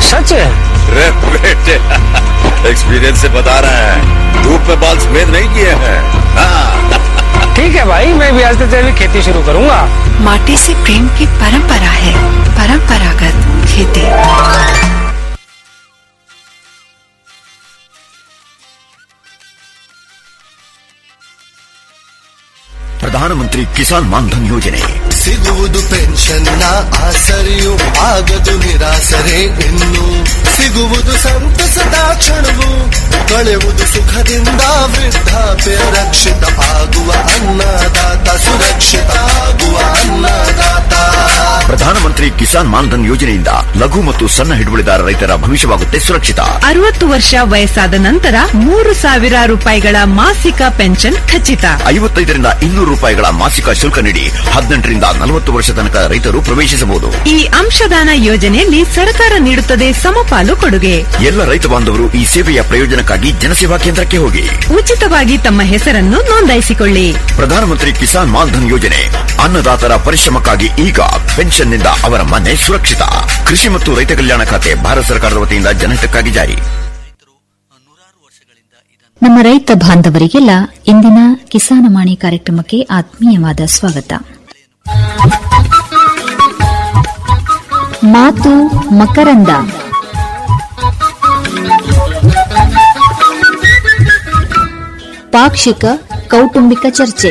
सच है रे बेटे एक्सपीरियंस से बता रहे हैं धूप में बाल सफेद नहीं किए हैं हाँ ठीक है भाई मैं भी आज से जैविक खेती शुरू करूंगा माटी से प्रेम की परंपरा है परंपरागत खेती ಪ್ರಧಾನಮಂತ್ರಿ ಕಿಸಾನ್ ಮಾನ್ಧನ್ ಯೋಜನೆ ಸಿಗುವುದು ಪೆನ್ಷನ್ನ ಆಸರೆಯು ಆಗದು ನಿರಾಸರೆ ಇನ್ನು ಸಿಗುವುದು ಸಂತಸದ ಕ್ಷಣವು ಕಳೆಯುವುದು ಸುಖದಿಂದ ವೃದ್ಧಾಪ್ಯ ರಕ್ಷಿತ ಆಗುವ ಅನ್ನದಾತ ಸುರಕ್ಷಿತ ಆಗುವ ಅನ್ನದಾತ ಪ್ರಧಾನಮಂತ್ರಿ ಕಿಸಾನ್ ಮಾನ್ಧನ್ ಯೋಜನೆಯಿಂದ ಲಘು ಮತ್ತು ಸಣ್ಣ ಹಿಡುವಳಿದಾರ ರೈತರ ಭವಿಷ್ಯವಾಗುತ್ತೆ ಸುರಕ್ಷಿತ ಅರವತ್ತು ವರ್ಷ ವಯಸ್ಸಾದ ನಂತರ ಮೂರು ಸಾವಿರ ರೂಪಾಯಿಗಳ ಮಾಸಿಕ ಪೆನ್ಷನ್ ಖಚಿತ ಐವತ್ತೈದರಿಂದ ಇನ್ನೂರು ರೂಪಾಯಿಗಳ ಮಾಸಿಕ ಶುಲ್ಕ ನೀಡಿ ಹದಿನೆಂಟರಿಂದ ನಲವತ್ತು ವರ್ಷ ತನಕ ರೈತರು ಪ್ರವೇಶಿಸಬಹುದು ಈ ಅಂಶದಾನ ಯೋಜನೆಯಲ್ಲಿ ಸರ್ಕಾರ ನೀಡುತ್ತದೆ ಸಮಪಾಲು ಕೊಡುಗೆ ಎಲ್ಲ ರೈತ ಬಾಂಧವರು ಈ ಸೇವೆಯ ಪ್ರಯೋಜನಕ್ಕಾಗಿ ಜನಸೇವಾ ಕೇಂದ್ರಕ್ಕೆ ಹೋಗಿ ಉಚಿತವಾಗಿ ತಮ್ಮ ಹೆಸರನ್ನು ನೋಂದಾಯಿಸಿಕೊಳ್ಳಿ ಪ್ರಧಾನಮಂತ್ರಿ ಕಿಸಾನ್ ಮಾನ್ಧನ್ ಯೋಜನೆ ಅನ್ನದಾತರ ಪರಿಶ್ರಮಕ್ಕಾಗಿ ಈಗ ಪೆನ್ಷನ್ನಿಂದ ಅವರ ಮನೆ ಸುರಕ್ಷಿತ ಕೃಷಿ ಮತ್ತು ರೈತ ಕಲ್ಯಾಣ ಖಾತೆ ಭಾರತ ಸರ್ಕಾರದ ವತಿಯಿಂದ ಜನಹಿತಕ್ಕಾಗಿ ಜಾರಿ ನಮ್ಮ ರೈತ ಬಾಂಧವರಿಗೆಲ್ಲ ಇಂದಿನ ಕಿಸಾನಮಾಣಿ ಕಾರ್ಯಕ್ರಮಕ್ಕೆ ಆತ್ಮೀಯವಾದ ಸ್ವಾಗತ ಮಾತು ಮಕರಂದ ಪಾಕ್ಷಿಕ ಕೌಟುಂಬಿಕ ಚರ್ಚೆ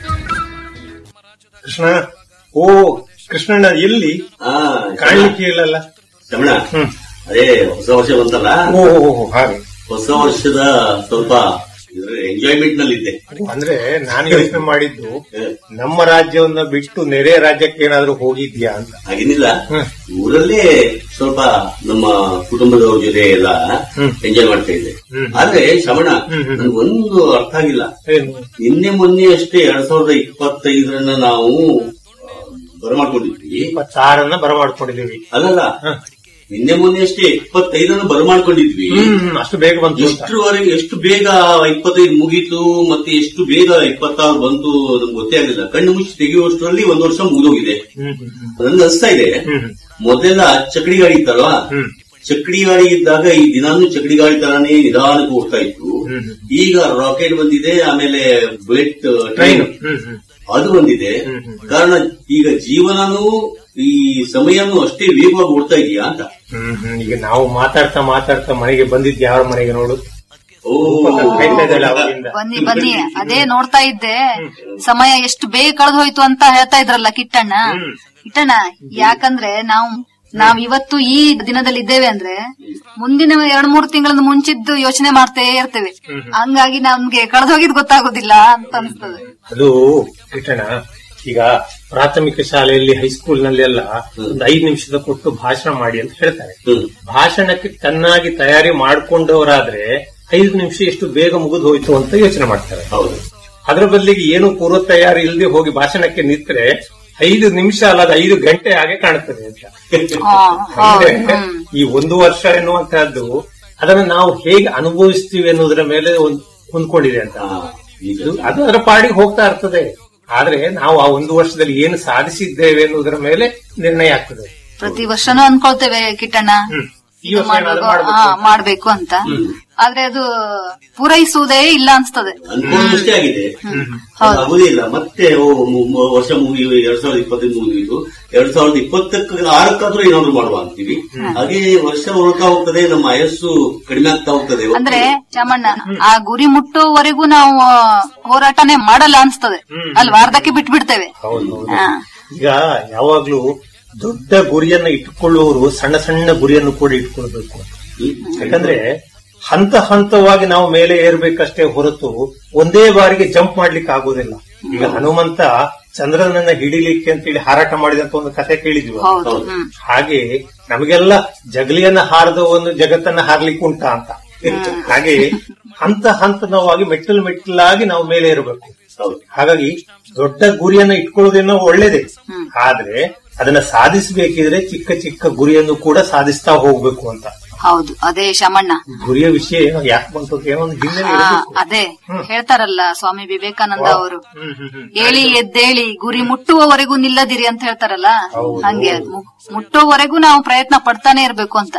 ಕೃಷ್ಣ ಓ ಕೃಷ್ಣಣ್ಣ ಎಲ್ಲಿ ಕಾಣ್ಲಿಕ್ಕೆ ಇಲ್ಲಲ್ಲ ರಮಣ ಹ್ಮ್. ಅದೇ ಹೊಸ ವರ್ಷ ಬಂತಲ್ಲ ಓ ಓ, ಓ, ಹಾಗೆ ಹೊಸ ವರ್ಷದ ಸ್ವಲ್ಪ ಎಂಜಾಯ್ಮೆಂಟ್ ನಲ್ಲಿ ಇದ್ದೆ ಅಂದ್ರೆ ನಾನು ಯೋಚನೆ ಮಾಡಿದ್ದು ನಮ್ಮ ರಾಜ್ಯವನ್ನ ಬಿಟ್ಟು ನೆರೆ ರಾಜ್ಯಕ್ಕೆ ಏನಾದ್ರೂ ಹೋಗಿದ್ಯಾ ಅಂತ ಹಾಗೇನಿಲ್ಲ ಹ್ಮ್. ಊರಲ್ಲೇ ಸ್ವಲ್ಪ ನಮ್ಮ ಕುಟುಂಬದವ್ರ ಜೊತೆ ಎಲ್ಲ ಹ್ಮ್. ಎಂಜಾಯ್ ಮಾಡ್ತಾ ಇದ್ದೆ ಹ್ಮ್. ಆದ್ರೆ ಶ್ರವಣ ಹ್ಮ್, ಹ್ಮ್. ನನ್ಗೊಂದು ಅರ್ಥ ಆಗಿಲ್ಲ ಏನು ನಿನ್ನೆ ಮೊನ್ನೆ ಅಷ್ಟೇ ಎರಡ್ ಸಾವಿರದ ಇಪ್ಪತ್ತೈದರನ್ನ ನಾವು ಆ, ಬರಮಾಡ್ಕೊಂಡಿದ್ವಿ ಇಪ್ಪತ್ತಾರನ್ನ ಬರಮಾಡ್ಕೊಂಡಿದೀವಿ ಅಲ್ಲಲ್ಲ ಹ್ಮ್. ನಿನ್ನೆ ಮೊನ್ನೆ ಅಷ್ಟೇ ಇಪ್ಪತ್ತೈದರನ್ನ ಬರಮಾಡ್ಕೊಂಡಿದ್ವಿ ಹ್ಮ್ ಅಷ್ಟು ಬೇಗ ಬಂತು ಅಂತ ಎಷ್ಟರವರೆಗೆ ಎಷ್ಟು ಬೇಗ ಇಪ್ಪತ್ತೈದು ಮುಗೀತು ಮತ್ತೆ ಎಷ್ಟು ಬೇಗ ಇಪ್ಪತ್ತಾರು ಬಂತು ನಮ್ಗೆ ಗೊತ್ತೇ ಆಗಲಿಲ್ಲ ಕಣ್ಣು ಮುಚ್ಚಿ ತೆಗೆಯುವಷ್ಟರಲ್ಲಿ ಒಂದು ವರ್ಷ ಮುಗಿದೋಗಿದೆ ಹ್ಮ್ ಹ್ಮ್ ಹ್ಮ್. ನನ್ಗೆ ಅನಿಸ್ತಾ ಇದೆ ಹ್ಮ್ ಹ್ಮ್. ಮೊದಲೆಲ್ಲ ಚಕ್ಕಡಿ ಗಾಡಿ ಇತ್ತಲ್ವಾ ಹ್ಮ್. ಚಕ್ಕಡಿ ಗಾಡಿ ಇದ್ದಾಗ ಈ ದಿನಾನು ಚಕ್ಕಡಿ ಗಾಡಿ ತರಾನೇ ನಿಧಾನಕ್ಕೆ ಹೋಗ್ತಾ ಇತ್ತು ಹ್ಮ್ ಹ್ಮ್. ಈಗ ರಾಕೆಟ್ ಬಂದಿದೆ ಆಮೇಲೆ ಬುಲೆಟ್ ಟ್ರೈನ್ ಟ್ರೈನ್ ಹ್ಮ್ ಹ್ಮ್ ಅದು ಬಂದಿದೆ ಹ್ಮ್ ಹ್ಮ್. ಕಾರಣ ಈಗ ಜೀವನನೂ ಈ ಸಮಯನೂ ಅಷ್ಟೇ ವೇಗವಾಗಿ ಓಡ್ತಾ ಇದೆಯಾ ಅಂತ ಹ್ಮ್ ಹ್ಮ್. ಈಗ ನಾವು ಮಾತಾಡ್ತಾ ಮಾತಾಡ್ತಾ ಮನೆಗೆ ಬಂದಿದ್ ಯಾರ ಮನೆಗೆ ನೋಡು ಓ ಕಾಯ್ತಾ ಇದ್ದಾಳೆ ಅವಾಗಿಂದ ಬನ್ನಿ ಬನ್ನಿ ಅದೇ ನೋಡ್ತಾ ಇದ್ದೆ ಸಮಯ ಎಷ್ಟು ಬೇಗ ಕಳೆದು ಹೋಯ್ತು ಅಂತ ಹೇಳ್ತಾ ಇದ್ರಲ್ಲ ಕಿಟ್ಟಣ್ಣ ಕಿಟ್ಟಣ್ಣ ಯಾಕಂದ್ರೆ ನಾವು ನಾವ್ ಇವತ್ತು ಈ ದಿನದಲ್ಲಿ ಇದ್ದೇವೆ ಅಂದ್ರೆ ಮುಂದಿನ ಎರಡ್ ಮೂರು ತಿಂಗಳ ಮುಂಚಿದ್ದು ಯೋಚನೆ ಮಾಡ್ತೇ ಇರ್ತೇವೆ ಹಂಗಾಗಿ ನಮ್ಗೆ ಕಳೆದೋಗಿದ್ ಗೊತ್ತಾಗೋದಿಲ್ಲ ಅಂತ ಅನ್ಸ್ತದೆ ಅದು ಕಿಟ್ಟಣ ಈಗ ಪ್ರಾಥಮಿಕ ಶಾಲೆಯಲ್ಲಿ ಹೈಸ್ಕೂಲ್ ನಲ್ಲಿ ಎಲ್ಲ ಒಂದು ಐದು ನಿಮಿಷದ ಕೊಟ್ಟು ಭಾಷಣ ಮಾಡಿ ಅಂತ ಹೇಳ್ತಾರೆ ಹ್ಮ್. ಭಾಷಣಕ್ಕೆ ಚೆನ್ನಾಗಿ ತಯಾರಿ ಮಾಡ್ಕೊಂಡವರಾದ್ರೆ ಐದು ನಿಮಿಷ ಎಷ್ಟು ಬೇಗ ಮುಗಿದು ಹೋಯ್ತು ಅಂತ ಯೋಚನೆ ಮಾಡ್ತಾರೆ ಹೌದು ಅದರ ಬದಲಿಗೆ ಏನು ಪೂರ್ವ ತಯಾರಿ ಇಲ್ಲದೆ ಹೋಗಿ ಭಾಷಣಕ್ಕೆ ನಿಂತ್ರೆ ಐದು ನಿಮಿಷ ಅಲ್ಲ ಅದು ಐದು ಗಂಟೆ ಹಾಗೆ ಕಾಣುತ್ತದೆ ಅಂತ ಹಾ, ಅಂದ್ರೆ ಹೌದು ಹ್ಮ್. ಈ ಒಂದು ವರ್ಷ ಎನ್ನುವಂತಹದ್ದು ಅದನ್ನು ನಾವು ಹೇಗೆ ಅನುಭವಿಸ್ತೀವಿ ಅನ್ನೋದರ ಮೇಲೆ ಒಂದ್- ಹೊಂದ್ಕೊಂಡಿದೆ ಅಂತ ಹಾ, ಈಗ ಇದು- ಅದು ಅದರ ಪಾಡಿಗೆ ಹೋಗ್ತಾ ಇರ್ತದೆ ಆದ್ರೆ ನಾವು ಆ ಒಂದು ವರ್ಷದಲ್ಲಿ ಏನು ಸಾಧಿಸಿದ್ದೇವೆ ಎನ್ನುವುದರ ಮೇಲೆ ನಿರ್ಣಯ ಆಗ್ತದೆ ಪ್ರತಿ ವರ್ಷನೂ ಅನ್ಕೊಳ್ತೇವೆ ಕಿಟ್ಟಣ್ಣ ಹ್ಮ್. ಈ ಇದು ವರ್ಷ ಏನಾದ್ರು ಮಾಡ್ಬೇಕು ಮಾಡ್ಬೇಕು ಹಾ, ಮಾಡ್ಬೇಕು ಅಂತ ಆದ್ರೆ ಅದು ಪೂರೈಸುವುದೇ ಇಲ್ಲ ಅನ್ಸ್ತದೆ ಅನ್ಕೊಂಡಷ್ಟೇ ಆಗಿದೆ ಹೌದು. ಆಗುದೇ ಇಲ್ಲ ಮತ್ತೆ ಓ, ಮು- ಮು- ವರ್ಷ ಮುಗಿ ಎರಡ್ ಸಾವಿರದ ಇಪ್ಪತ್ತೈದು ಮುಗಿದಿತ್ತು ಎರಡ್ ಸಾವಿರದ ಇಪ್ಪತ್ತಕ್ಕ ಆರಕ್ಕಾದ್ರೂ ಏನಾದ್ರು ಮಾಡುವ ಅಂತೀವಿ ಹಾಗೆ ವರ್ಷ ಹೊರತಾ ಹೋಗ್ತದೆ ನಮ್ಮ ಆಯಸ್ಸು ಕಡಿಮೆ ಆಗ್ತಾ ಹೋಗ್ತದೆ ಅಂದ್ರೆ ಚಾಮಣ್ಣ ಆ ಗುರಿ ಮುಟ್ಟುವವರೆಗೂ ನಾವು ಆ, ಹೋರಾಟನೇ ಮಾಡಲ್ಲ ಅನ್ಸ್ತದೆ ಅಲ್ವಾ ಅರ್ಧಕ್ಕೆ ಬಿಟ್ಟು ಬಿಡ್ತೇವೆ ಹೌದು ಹೌದು. ಹಾ. ಈಗ ಯಾವಾಗ್ಲೂ ದೊಡ್ಡ ಗುರಿಯನ್ನ ಇಟ್ಟುಕೊಳ್ಳುವವರು ಸಣ್ಣ ಸಣ್ಣ ಗುರಿಯನ್ನು ಕೂಡ ಇಟ್ಕೊಳ್ಬೇಕು ಯಾಕಂದ್ರೆ ಹಂತ ಹಂತವಾಗಿ ನಾವು ಮೇಲೆ ಏರ್ಬೇಕಷ್ಟೇ ಹೊರತು ಒಂದೇ ಬಾರಿಗೆ ಜಂಪ್ ಮಾಡ್ಲಿಕ್ಕೆ ಆಗೋದಿಲ್ಲ ಈಗ ಹನುಮಂತ ಚಂದ್ರನನ್ನ ಹಿಡಿಲಿಕ್ಕೆ ಅಂತೇಳಿ ಹಾರಾಟ ಮಾಡಿದಂತ ಒಂದು ಕಥೆ ಕೇಳಿದ್ವಿ ಹೌದು ಹ್ಮ್ ಹಾಗೆ ನಮಗೆಲ್ಲ ಜಗಲಿಯನ್ನ ಹಾರದ ಒಂದು ಜಗತ್ತನ್ನ ಹಾರ್ಲಿಕ್ಕೆ ಉಂಟಾ ಅಂತ ಹಾಗೆ ಹಂತ ಹಂತವಾಗಿ ಮೆಟ್ಟಲು ಮೆಟ್ಟಲಾಗಿ ನಾವು ಮೇಲೆ ಇರಬೇಕು ಹಾಗಾಗಿ ದೊಡ್ಡ ಗುರಿಯನ್ನ ಇಟ್ಕೊಳ್ಳೋದೇನೋ ಒಳ್ಳೇದೇ ಆದ್ರೆ ಅದನ್ನ ಸಾಧಿಸಬೇಕಿದ್ರೆ ಚಿಕ್ಕ ಚಿಕ್ಕ ಗುರಿಯನ್ನು ಕೂಡ ಸಾಧಿಸ್ತಾ ಹೋಗ್ಬೇಕು ಅಂತ ಹೌದು ಅದೇ ಶಮಣ್ಣ ಗುರಿಯ ವಿಷಯ ಏನೋ ಯಾಕೆ ಬಂತು ಅಂತ ಏನೋ ಒಂದು ಹಿನ್ನೆಲೆ ಹಾ, ಇರಬೇಕು ಅದೇ ಹೇಳ್ತಾರಲ್ಲ ಸ್ವಾಮಿ ವಿವೇಕಾನಂದ ಅವರು ಹ್ಮ್, ಹ್ಮ್, ಹ್ಮ್. ಏಳಿ ಎದ್ದೇಳಿ ಗುರಿ ಮುಟ್ಟುವವರೆಗೂ ನಿಲ್ಲದಿರಿ ಅಂತ ಹೇಳ್ತಾರಲ್ಲ ಹಂಗೆ ಅದು ಮು- ಮುಟ್ಟುವವರೆಗೂ ನಾವು ಪ್ರಯತ್ನ ಪಡ್ತಾನೆ ಇರ್ಬೇಕು ಅಂತ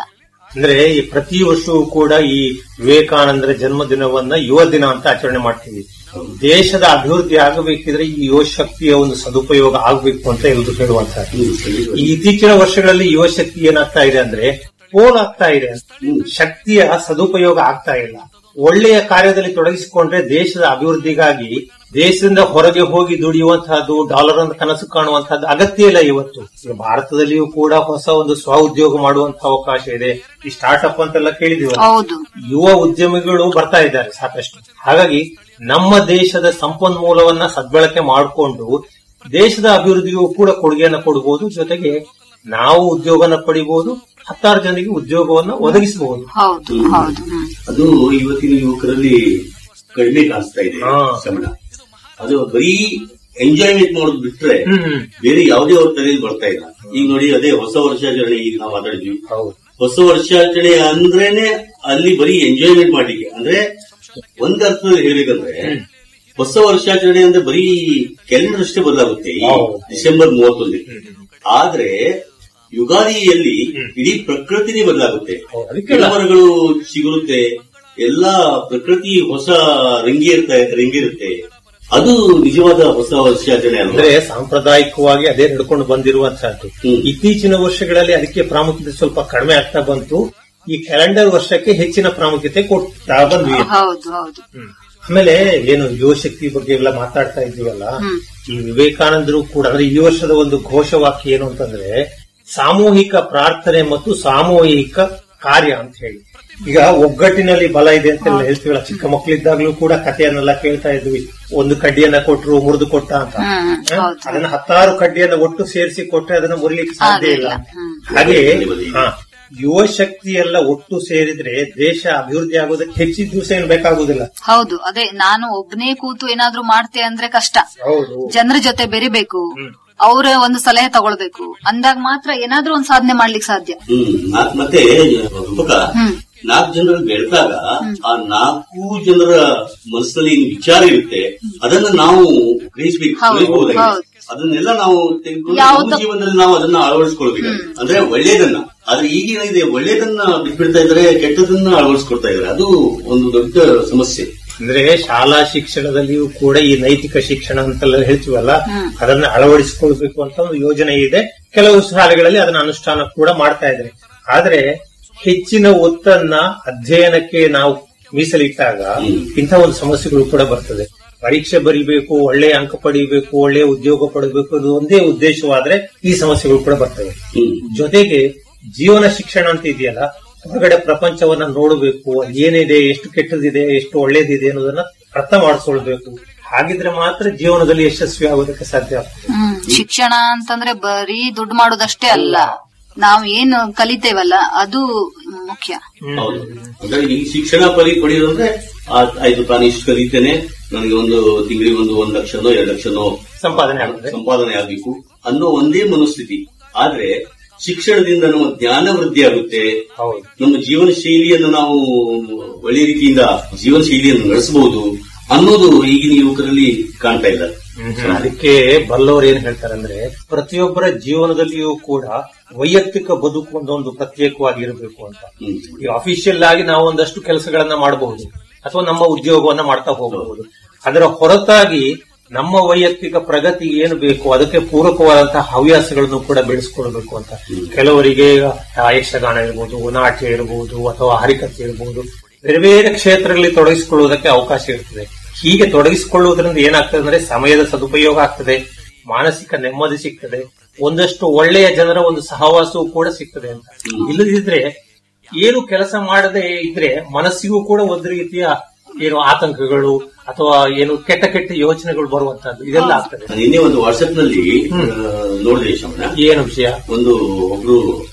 ಅಂದ್ರೆ ಈ ಪ್ರತಿ ವರ್ಷವೂ ಕೂಡ ಈ ವಿವೇಕಾನಂದರ ಜನ್ಮದಿನವನ್ನ ಯುವ ದಿನ ಅಂತ ಆಚರಣೆ ಮಾಡ್ತೀವಿ ದೇಶದ ಅಭಿವೃದ್ಧಿ ಆಗಬೇಕಿದ್ರೆ ಈ ಯುವ ಶಕ್ತಿಯ ಒಂದು ಸದುಪಯೋಗ ಆಗಬೇಕು ಅಂತ ಎಲ್ಲರೂ ಹೇಳುವಂತ ಈ ಇತ್ತೀಚಿನ ವರ್ಷಗಳಲ್ಲಿ ಯುವ ಶಕ್ತಿ ಏನಾಗ್ತಾ ಇದೆ ಅಂದ್ರೆ ಪೋಲ್ ಆಗ್ತಾ ಇದೆ ಶಕ್ತಿಯ ಸದುಪಯೋಗ ಆಗ್ತಾ ಇಲ್ಲ ಒಳ್ಳೆಯ ಕಾರ್ಯದಲ್ಲಿ ತೊಡಗಿಸಿಕೊಂಡ್ರೆ ದೇಶದ ಅಭಿವೃದ್ಧಿಗಾಗಿ ದೇಶದಿಂದ ಹೊರಗೆ ಹೋಗಿ ದುಡಿಯುವಂತಹದ್ದು ಡಾಲರ್ ಅಂತ ಕನಸು ಕಾಣುವಂತಹದ್ದು ಅಗತ್ಯ ಇಲ್ಲ ಇವತ್ತು ಈಗ ಭಾರತದಲ್ಲಿಯೂ ಕೂಡ ಹೊಸ ಒಂದು ಸ್ವ ಉದ್ಯೋಗ ಮಾಡುವಂತ ಅವಕಾಶ ಇದೆ ಈ ಸ್ಟಾರ್ಟ್ಅಪ್ ಅಂತೆಲ್ಲ ಕೇಳಿದೀವಲ್ಲ ಹೌದು ಯುವ ಉದ್ಯಮಿಗಳು ಬರ್ತಾ ಇದ್ದಾರೆ ಸಾಕಷ್ಟು ಹಾಗಾಗಿ ನಮ್ಮ ದೇಶದ ಸಂಪನ್ಮೂಲವನ್ನ ಸದ್ಬಳಕೆ ಮಾಡಿಕೊಂಡು ದೇಶದ ಅಭಿವೃದ್ಧಿಗೂ ಕೂಡ ಕೊಡುಗೆಯನ್ನ ಕೊಡಬಹುದು ಜೊತೆಗೆ ನಾವು ಉದ್ಯೋಗನ ಪಡಿಬಹುದು ಹತ್ತಾರು ಜನರಿಗೆ ಉದ್ಯೋಗವನ್ನ ಒದಗಿಸಬಹುದು ಹೌದು ಹೌದು ಹ್ಮ್. ಅದು ಇವತ್ತಿನ ಯುವಕರಲ್ಲಿ ಕಡಿಮೆ ಕಾಣಿಸ್ತಾ ಇದೆ ಶ್ರಮಣ ಅದು ಬರೀ ಎಂಜಾಯ್ಮೆಂಟ್ ಮಾಡೋದು ಬಿಟ್ರೆ ಬೇರೆ ಯಾವುದೇ ಅವ್ರ ತಲೆಯಲ್ಲಿ ಬರ್ತಾ ಇಲ್ಲ ಈಗ ನೋಡಿ ಅದೇ ಹೊಸ ವರ್ಷಾಚರಣೆ ಈಗ ನಾವು ಮಾತಾಡಿದ್ವಿ ಹೊಸ ವರ್ಷಾಚರಣೆ ಅಂದ್ರೇನೆ ಅಲ್ಲಿ ಬರೀ ಎಂಜಾಯ್ಮೆಂಟ್ ಮಾಡ್ಲಿಕ್ಕೆ ಅಂದ್ರೆ ಒಂದ್ ಅರ್ಥದಲ್ಲಿ ಹೇಳ್ಬೇಕಂದ್ರೆ ಹೊಸ ವರ್ಷಾಚರಣೆ ಅಂದ್ರೆ ಬರೀ ಕ್ಯಾಲೆಂಡರ್ ಅಷ್ಟೇ ಬದಲಾಗುತ್ತೆ ಈ ಡಿಸೆಂಬರ್ ಮೂವತ್ತೊಂದಕ್ಕೆ ಆದ್ರೆ ಯುಗಾದಿಯಲ್ಲಿ ಇಡೀ ಪ್ರಕೃತಿನೇ ಬದಲಾಗುತ್ತೆ ಗಿಡಮರಗಳು ಸಿಗುರುತ್ತೆ ಎಲ್ಲಾ ಪ್ರಕೃತಿ ಹೊಸ ರಂಗೇರ್ತ ರಂಗೇರುತ್ತೆ ಅದು ನಿಜವಾದ ಹೊಸ ವರ್ಷಾಚರಣೆ ಅಲ್ವಾ ಅಂದ್ರೆ ಸಾಂಪ್ರದಾಯಿಕವಾಗಿ ಅದೇ ನಡ್ಕೊಂಡು ಬಂದಿರುವಂತಹದ್ದು ಇತ್ತೀಚಿನ ವರ್ಷಗಳಲ್ಲಿ ಅದಕ್ಕೆ ಪ್ರಾಮುಖ್ಯತೆ ಸ್ವಲ್ಪ ಕಡಿಮೆ ಆಗ್ತಾ ಬಂತು ಈ ಕ್ಯಾಲೆಂಡರ್ ವರ್ಷಕ್ಕೆ ಹೆಚ್ಚಿನ ಪ್ರಾಮುಖ್ಯತೆ ಕೊಡ್ತಾ ಬಂದ್ವಿ ಹೌದು ಹೌದು ಆಮೇಲೆ ಏನು ಯುವಶಕ್ತಿ ಬಗ್ಗೆ ಎಲ್ಲ ಮಾತಾಡ್ತಾ ಇದ್ದೀವಲ್ಲ ಈ ವಿವೇಕಾನಂದರು ಕೂಡ ಅಂದ್ರೆ ಈ ವರ್ಷದ ಒಂದು ಘೋಷವಾಕ್ಯ ಏನು ಅಂತಂದ್ರೆ ಸಾಮೂಹಿಕ ಪ್ರಾರ್ಥನೆ ಮತ್ತು ಸಾಮೂಹಿಕ ಕಾರ್ಯ ಅಂತ ಹೇಳಿ ಈಗ ಒಗ್ಗಟ್ಟಿನಲ್ಲಿ ಬಲ ಇದೆ ಅಂತೆಲ್ಲ ಹೇಳ್ತೀವಲ್ಲ ಚಿಕ್ಕ ಮಕ್ಕಳಿದ್ದಾಗ್ಲೂ ಕೂಡ ಕಥೆಯನ್ನೆಲ್ಲ ಕೇಳ್ತಾ ಇದ್ವಿ ಒಂದು ಕಡ್ಡಿಯನ್ನ ಕೊಟ್ರು ಮುರಿದು ಕೊಟ್ಟ ಅಂತ ಹ? ಅದನ್ನ ಹತ್ತಾರು ಕಡ್ಡಿಯನ್ನ ಒಟ್ಟು ಸೇರಿಸಿ ಕೊಟ್ರೆ ಅದನ್ನ ಮುರಿಲಿಕ್ಕೆ ಸಾಧ್ಯ ಇಲ್ಲ ಹಾಗೆ ಹ, ಯುವ ಶಕ್ತಿ ಎಲ್ಲ ಒಟ್ಟು ಸೇರಿದ್ರೆ ದೇಶ ಅಭಿವೃದ್ಧಿ ಆಗೋದಕ್ಕೆ ಹೆಚ್ಚಿನ ದಿವಸ ಏನು ಬೇಕಾಗುದಿಲ್ಲ ಹೌದು ಅದೇ ನಾನು ಒಬ್ನೇ ಕೂತು ಏನಾದ್ರೂ ಮಾಡ್ತೆ ಅಂದ್ರೆ ಕಷ್ಟ ಹೌದು ಜನರ ಜೊತೆ ಬೆರಿಬೇಕು ಅವರ ಒಂದು ಸಲಹೆ ತಗೊಳ್ಬೇಕು ಅಂದಾಗ ಮಾತ್ರ ಏನಾದ್ರೂ ಒಂದ್ ಸಾಧನೆ ಮಾಡ್ಲಿಕ್ಕೆ ಸಾಧ್ಯ ಹ್ಮ್ ನಾಲ್ಕು ಮತ್ತೆ ರೂಪಕ ನಾಲ್ಕು ಜನರಲ್ಲಿ ಬೆಳೆದಾಗ ಆ ನಾಲ್ಕು ಜನರ ಮನಸ್ಸಲ್ಲಿ ಏನು ವಿಚಾರ ಇರುತ್ತೆ ಅದನ್ನ ನಾವು ಗ್ರಹಿಸಬೇಕು ಹೌದು, ತಿಳಿಯಬಹುದಾಗಿದೆ. ಹೌದು. ಅದನ್ನೆಲ್ಲ ನಾವು ತೆಗೆದುಕೊಂಡು ಯಾವ್ದು- ನಮ್ಮ ಜೀವನದಲ್ಲಿ ನಾವು ಅದನ್ನ ಅಳವಡಿಸ್ಕೊಳ್ಬೇಕು ಅಂದ್ರೆ ಒಳ್ಳೇದನ್ನ ಆದ್ರೆ ಈಗಿನ ಇದೆ ಒಳ್ಳೇದನ್ನ ಬಿಟ್ಬಿಡ್ತಾ ಇದಾರೆ ಕೆಟ್ಟದನ್ನ ಅಳವಡಿಸ್ಕೊಳ್ತಾ ಇದಾರೆ ಅದು ಒಂದು ದೊಡ್ಡ ಸಮಸ್ಯೆ ಅಂದ್ರೆ ಶಾಲಾ ಶಿಕ್ಷಣದಲ್ಲಿಯೂ ಕೂಡ ಈ ನೈತಿಕ ಶಿಕ್ಷಣ ಅಂತೆಲ್ಲ ಹೇಳ್ತೀವಲ್ಲ ಅದನ್ನ ಅಳವಡಿಸಿಕೊಳ್ಬೇಕು ಅಂತ ಒಂದು ಯೋಜನೆ ಇದೆ ಕೆಲವು ಶಾಲೆಗಳಲ್ಲಿ ಅದನ್ನ ಅನುಷ್ಠಾನ ಕೂಡ ಮಾಡ್ತಾ ಇದ್ದಾರೆ ಆದ್ರೆ ಹೆಚ್ಚಿನ ಒತ್ತನ್ನ ಅಧ್ಯಯನಕ್ಕೆ ನಾವು ಮೀಸಲಿಟ್ಟಾಗ ಇಂಥ ಒಂದು ಸಮಸ್ಯೆಗಳು ಕೂಡ ಬರ್ತದೆ ಪರೀಕ್ಷೆ ಬರಿಬೇಕು ಒಳ್ಳೆಯ ಅಂಕ ಪಡಿಬೇಕು ಒಳ್ಳೆಯ ಉದ್ಯೋಗ ಪಡಬೇಕು ಅನ್ನೋದು ಒಂದೇ ಉದ್ದೇಶವಾದ್ರೆ ಈ ಸಮಸ್ಯೆಗಳು ಕೂಡ ಬರ್ತವೆ ಜೊತೆಗೆ ಜೀವನ ಶಿಕ್ಷಣ ಅಂತ ಇದೆಯಲ್ಲ ಹೊರಗಡೆ ಪ್ರಪಂಚವನ್ನ ನೋಡಬೇಕು ಅಲ್ಲಿ ಏನಿದೆ ಎಷ್ಟು ಕೆಟ್ಟದಿದೆ ಎಷ್ಟು ಒಳ್ಳೇದಿದೆ ಅನ್ನೋದನ್ನ ಅರ್ಥ ಮಾಡಿಸ್ಕೊಳ್ಬೇಕು ಹಾಗಿದ್ರೆ ಮಾತ್ರ ಜೀವನದಲ್ಲಿ ಯಶಸ್ವಿ ಆಗೋದಕ್ಕೆ ಸಾಧ್ಯ ಆಗ್ತದೆ ಹ್ಮ್ ಶಿಕ್ಷಣ ಅಂತಂದ್ರೆ ಬರೀ ದುಡ್ಡು ಮಾಡೋದಷ್ಟೇ ಅಲ್ಲ ನಾವ್ ಏನು ಕಲಿತೇವಲ್ಲ ಅದು ಮುಖ್ಯ ಹೌದು ಅಂದ್ರೆ ಈ ಶಿಕ್ಷಣ ಪರಿ ಪಡೆಯೋದಂದ್ರೆ ಆ- ಆಯ್ತು ತಾನು ಇಷ್ಟು ಕಲಿತೇನೆ ನನಗೆ ಒಂದು ತಿಂಗಳಿಗೆ ಒಂದು ಒಂದ್ ಲಕ್ಷನೋ ಎರಡು ಲಕ್ಷನೋ ಸಂಪಾದನೆ ಆಗ್ತದೆ ಸಂಪಾದನೆ ಆಗಬೇಕು ಅನ್ನೋ ಒಂದೇ ಮನಸ್ಥಿತಿ ಆದ್ರೆ ಶಿಕ್ಷಣದಿಂದ ನಮ್ಮ ಜ್ಞಾನ ವೃದ್ಧಿ ಆಗುತ್ತೆ ನಮ್ಮ ಜೀವನ ಶೈಲಿಯನ್ನು ನಾವು ಒಳ್ಳೆ ರೀತಿಯಿಂದ ಜೀವನ ಶೈಲಿಯನ್ನು ನಡೆಸಬಹುದು ಅನ್ನೋದು ಈಗಿನ ಯುವಕರಲ್ಲಿ ಕಾಣ್ತಾ ಇಲ್ಲ ಅದಕ್ಕೆ ಬಲ್ಲವರು ಏನ್ ಹೇಳ್ತಾರೆ ಅಂದ್ರೆ ಪ್ರತಿಯೊಬ್ಬರ ಜೀವನದಲ್ಲಿಯೂ ಕೂಡ ವೈಯಕ್ತಿಕ ಬದುಕು ಒಂದೊಂದು ಪ್ರತ್ಯೇಕವಾಗಿ ಇರಬೇಕು ಅಂತ ಈ ಅಫಿಷಿಯಲ್ ಆಗಿ ನಾವು ಒಂದಷ್ಟು ಕೆಲಸಗಳನ್ನ ಮಾಡಬಹುದು ಅಥವಾ ನಮ್ಮ ಉದ್ಯೋಗವನ್ನ ಮಾಡ್ತಾ ಹೋಗಬಹುದು ಅದರ ಹೊರತಾಗಿ ನಮ್ಮ ವೈಯಕ್ತಿಕ ಪ್ರಗತಿ ಏನು ಬೇಕು ಅದಕ್ಕೆ ಪೂರಕವಾದಂತಹ ಹವ್ಯಾಸಗಳನ್ನು ಕೂಡ ಬೆಳೆಸ್ಕೊಳ್ಬೇಕು ಅಂತ ಕೆಲವರಿಗೆ ಆ, ಯಕ್ಷಗಾನ ಇರಬಹುದು ನಾಟ್ಯ ಇರಬಹುದು ಅಥವಾ ಹರಿಕಥೆ ಇರಬಹುದು ಬೇರೆ ಬೇರೆ ಕ್ಷೇತ್ರಗಳಲ್ಲಿ ತೊಡಗಿಸಿಕೊಳ್ಳುವುದಕ್ಕೆ ಅವಕಾಶ ಇರ್ತದೆ ಹೀಗೆ ತೊಡಗಿಸಿಕೊಳ್ಳುವುದರಿಂದ ಏನಾಗ್ತದೆ ಅಂದ್ರೆ ಸಮಯದ ಸದುಪಯೋಗ ಆಗ್ತದೆ ಮಾನಸಿಕ ನೆಮ್ಮದಿ ಸಿಗ್ತದೆ ಒಂದಷ್ಟು ಒಳ್ಳೆಯ ಜನರ ಒಂದು ಸಹವಾಸವೂ ಕೂಡ ಸಿಗ್ತದೆ ಅಂತ ಇಲ್ಲದಿದ್ರೆ ಏನು ಕೆಲಸ ಮಾಡದೆ ಇದ್ರೆ ಮನಸ್ಸಿಗೂ ಕೂಡ ಒಂದು ರೀತಿಯ ಏನು ಆತಂಕಗಳು ಅಥವಾ ಏನು ಕೆಟ್ಟ ಕೆಟ್ಟ ಯೋಚನೆಗಳು ಬರುವಂತದ್ದು ಇದೆಲ್ಲ ಆಗ್ತದೆ ನಿನ್ನೆ ಒಂದು ವಾಟ್ಸ್ಆಪ್ ನಲ್ಲಿ ಆ, ನೋಡಿದೆ ಶಮನ ಏನು ವಿಷಯ ಒಂದು ಒಬ್ರು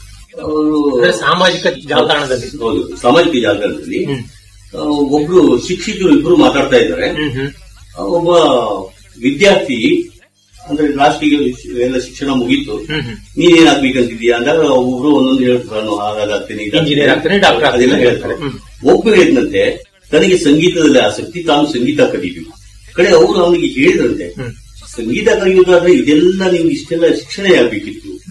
ಅವರು ಅಂದ್ರೆ ಸಾಮಾಜಿಕ ಜಾಲತಾಣದಲ್ಲಿ ಹೌದು ಸಾಮಾಜಿಕ ಜಾಲತಾಣದಲ್ಲಿ ಆ, ಒಬ್ರು ಶಿಕ್ಷಕರು ಇಬ್ರು ಮಾತಾಡ್ತಾ ಇದ್ದಾರೆ ಆ, ಒಬ್ಬ ವಿದ್ಯಾರ್ಥಿ ಅಂದ್ರೆ ಲಾಸ್ಟಿಗೆ ಎಲ್ಲ ಶಿಕ್ಷಣ ಮುಗೀತು ನೀನೇನ್ ಆಗ್ಬೇಕಂತಿದ್ಯಾ ಅಂದಾಗ ಒಬ್ರು ಒಂದೊಂದು ಹೇಳ್ತಾರೆ ನಾನು ಹಾಗಾಗ್ತೀನಿ Engineer ಆಗ್ತೀನಿ, doctor ಆಗ್ತೀನಿ ಅದೆಲ್ಲ ಹೇಳ್ತಾರೆ ಒಬ್ಬರು ಹೇಳಿದಂತೆ ತನಗೆ ಸಂಗೀತದಲ್ಲಿ ಆಸಕ್ತಿ ತಾನು ಸಂಗೀತ ಕಲಿಬೇಕು ಕಡೆ ಅವರು ಅವನಿಗೆ ಹೇಳಿದ್ರಂತೆ ಸಂಗೀತ ಕಲಿಯುವುದಾದ್ರೆ ಇದೆಲ್ಲ ನಿಮ್ಗೆ ಇಷ್ಟೆಲ್ಲ ಶಿಕ್ಷಣ ಆಗ್ಬೇಕಿತ್ತು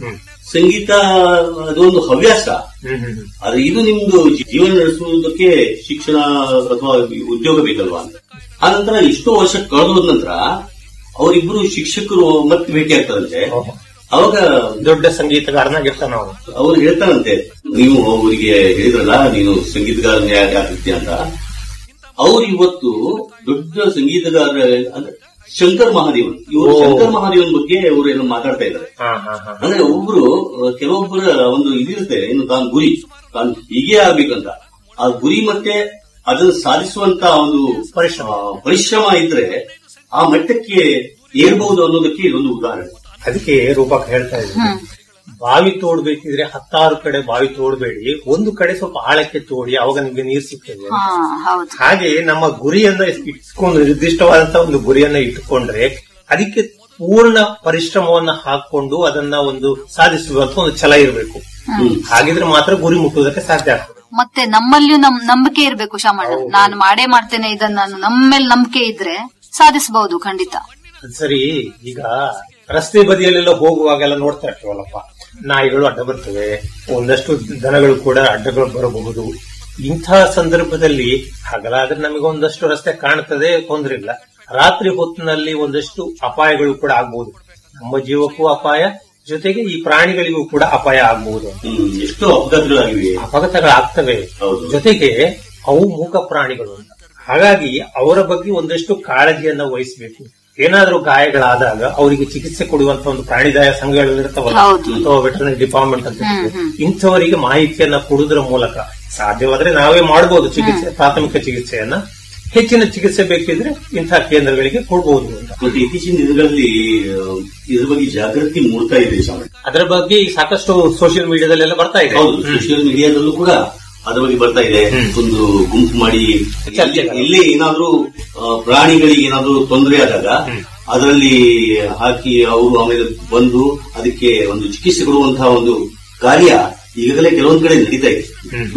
ಸಂಗೀತ ಅದೊಂದು ಹವ್ಯಾಸ ಆದ್ರೆ ಇದು ನಿಮ್ದು ಜೀವನ ನಡೆಸುವುದಕ್ಕೆ ಶಿಕ್ಷಣ ಅಥವಾ ಉದ್ಯೋಗ ಬೇಕಲ್ವಾ ಅಂತ ಆನಂತರ ಎಷ್ಟೋ ವರ್ಷ ಕಳೆದ ನಂತರ ಅವರಿಬ್ರು ಶಿಕ್ಷಕರು ಮತ್ತೆ ಭೇಟಿ ಆಗ್ತಾರಂತೆ ಅವಾಗ ದೊಡ್ಡ ಸಂಗೀತಗಾರನಾಗಿರ್ತಾನ ಅವನು ಅವ್ರು ಹೇಳ್ತಾರಂತೆ ನೀವು ಅವರಿಗೆ ಹೇಳಿದ್ರಲ್ಲ ನೀನು ಸಂಗೀತಗಾರನೇ ಆಗ್ತೀಯ ಅಂತ ಅವ್ರು ಇವತ್ತು ದೊಡ್ಡ ಸಂಗೀತಗಾರ ಅಂದ್ರೆ ಶಂಕರ್ ಮಹಾದೇವನ್ ಇವರು ಓ. ಶಂಕರ್ ಮಹಾದೇವನ್ ಬಗ್ಗೆ ಅವರು ಏನೋ ಮಾತಾಡ್ತಾ ಇದ್ದಾರೆ ಹಾ ಹಾ ಹಾ ಅಂದ್ರೆ ಒಬ್ರು ಅಹ್, ಕೆಲವೊಬ್ಬರ ಒಂದು ಇದಿರುತ್ತೆ ಇನ್ನು ತಾನು ಗುರಿ ತಾನು ಹೀಗೆ ಆಗ್ಬೇಕಂತ ಆ ಗುರಿ ಮತ್ತೆ ಅದನ್ನು ಸಾಧಿಸುವಂತ ಒಂದು ಪರಿಶ್ರಮ. ಆ, ಪರಿಶ್ರಮ ಇದ್ರೆ ಆ ಮಟ್ಟಕ್ಕೆ ಏರ್ಬಹುದು ಅನ್ನೋದಕ್ಕೆ ಇದೊಂದು ಉದಾಹರಣೆ ಅದಕ್ಕೆ ರೂಪಕ್ ಹೇಳ್ತಾ ಇದ್ದೀನಿ ಬಾವಿ ತೋಡ್ಬೇಕಿದ್ರೆ ಹತ್ತಾರು ಕಡೆ ಬಾವಿ ತೋಡ್ಬೇಡಿ ಒಂದು ಕಡೆ ಸ್ವಲ್ಪ ಆಳಕ್ಕೆ ತೋಡಿ ಅವಾಗ ನಿಮ್ಗೆ ನೀರು ಸಿಗ್ತದೆ ಹಾ ಹೌದು ಹಾಗೆ ನಮ್ಮ ಗುರಿಯನ್ನ ಇಟ್ಕೊಂಡು ನಿರ್ದಿಷ್ಟವಾದಂತಹ ಒಂದು ಗುರಿಯನ್ನ ಇಟ್ಟುಕೊಂಡ್ರೆ ಅದಕ್ಕೆ ಪೂರ್ಣ ಪರಿಶ್ರಮವನ್ನ ಹಾಕೊಂಡು ಅದನ್ನ ಒಂದು ಸಾಧಿಸುವಂತ ಒಂದು ಛಲ ಇರಬೇಕು ಹಾಗಿದ್ರೆ ಮಾತ್ರ ಗುರಿ ಮುಟ್ಟುವುದಕ್ಕೆ ಸಾಧ್ಯ ಆಗ್ತದೆ ಮತ್ತೆ ನಮ್ಮಲ್ಲಿಯೂ ನಮ್ ನಂಬಿಕೆ ಇರ್ಬೇಕು ಶಾಮಣ್ಣ ನಾನು ಮಾಡೇ ಮಾಡ್ತೇನೆ ಇದನ್ನ ನಾನು ನಮ್ಮ ಮೇಲೆ ನಂಬಿಕೆ ಇದ್ರೆ ಸಾಧಿಸಬಹುದು ಖಂಡಿತ ಅದ್ ಸರಿ ಈಗ ರಸ್ತೆ ಬದಿಯಲ್ಲೆಲ್ಲ ಹೋಗುವಾಗೆಲ್ಲ ನೋಡ್ತಾ ಇರ್ತೀವಲ್ಲಪ್ಪ ನಾಯಿಗಳು ಅಡ್ಡ ಬರ್ತವೆ ಒಂದಷ್ಟು ದನಗಳು ಕೂಡ ಅಡ್ಡಗಳು ಬರಬಹುದು ಇಂತಹ ಸಂದರ್ಭದಲ್ಲಿ ಹಗಲಾದ್ರೆ ನಮಗೆ ಒಂದಷ್ಟು ರಸ್ತೆ ಕಾಣ್ತದೆ ತೊಂದ್ರೆ ಇಲ್ಲ ರಾತ್ರಿ ಹೊತ್ತಿನಲ್ಲಿ ಒಂದಷ್ಟು ಅಪಾಯಗಳು ಕೂಡ ಆಗ್ಬಹುದು ನಮ್ಮ ಜೀವಕ್ಕೂ ಅಪಾಯ ಜೊತೆಗೆ ಈ ಪ್ರಾಣಿಗಳಿಗೂ ಕೂಡ ಅಪಾಯ ಆಗಬಹುದು ಹ್ಮ್, ಎಷ್ಟೋ ಅಪಘಾತಗಳಾಗಿವೆ ಅಪಘಾತಗಳಾಗ್ತವೆ ಹೌದು. ಜೊತೆಗೆ ಅವು ಮೂಕ ಪ್ರಾಣಿಗಳು ಅಂತ. ಹಾಗಾಗಿ ಅವರ ಬಗ್ಗೆ ಒಂದಷ್ಟು ಕಾಳಜಿಯನ್ನ ವಹಿಸಬೇಕು ಏನಾದ್ರೂ ಗಾಯಗಳಾದಾಗ ಅವರಿಗೆ ಚಿಕಿತ್ಸೆ ಕೊಡುವಂತ ಒಂದು ಪ್ರಾಣಿದಾಯ ಸಂಘಗಳು ಇರ್ತಾವಲ್ಲ ಹೌದು. ಅಥವಾ ವೆಟರ್ನರಿ ಡಿಪಾರ್ಟ್ಮೆಂಟ್ ಅಂತ ಇರ್ತದೆ. ಇಂಥವರಿಗೆ ಮಾಹಿತಿಯನ್ನ ಕೊಡುವುದರ ಮೂಲಕ ಸಾಧ್ಯವಾದ್ರೆ ನಾವೇ ಮಾಡಬಹುದು ಚಿಕಿತ್ಸೆ ಪ್ರಾಥಮಿಕ ಚಿಕಿತ್ಸೆಯನ್ನ ಹೆಚ್ಚಿನ ಚಿಕಿತ್ಸೆ ಬೇಕಿದ್ರೆ ಇಂತಹ ಕೇಂದ್ರಗಳಿಗೆ ಕೊಡಬಹುದು ಅಂತ ಮತ್ತೆ ಇತ್ತೀಚಿನ ದಿನಗಳಲ್ಲಿ ಅಹ್, ಇದ್ರ ಬಗ್ಗೆ ಜಾಗೃತಿ ಮೂಡ್ತಾ ಇದೆ ಸ್ವಾಮಿ ಅದರ ಬಗ್ಗೆ ಈಗ ಸಾಕಷ್ಟು ಸೋಷಿಯಲ್ ಮೀಡಿಯಾದಲ್ಲೆಲ್ಲ ಬರ್ತಾ ಇದೆ ಹೌದು ಸೋಷಿಯಲ್ ಮೀಡಿಯಾದಲ್ಲೂ ಕೂಡ ಅದ್ರ ಬಗ್ಗೆ ಬರ್ತಾ ಇದೆ ಒಂದು ಗುಂಪು ಮಾಡಿ ಚರ್ಚೆಗಳು. ಇಲ್ಲಿ ಏನಾದ್ರೂ ಆ, ಪ್ರಾಣಿಗಳಿಗೆ ಏನಾದ್ರೂ ತೊಂದರೆ ಆದಾಗ ಅದರಲ್ಲಿ ಹಾಕಿ ಅವರು ಆಮೇಲೆ ಬಂದು ಅದಕ್ಕೆ ಒಂದು ಚಿಕಿತ್ಸೆ ಕೊಡುವಂತಹ ಒಂದು ಕಾರ್ಯ ಈಗಾಗಲೇ ಕೆಲವೊಂದು ಕಡೆ ನಡೀತಾ ಇದೆ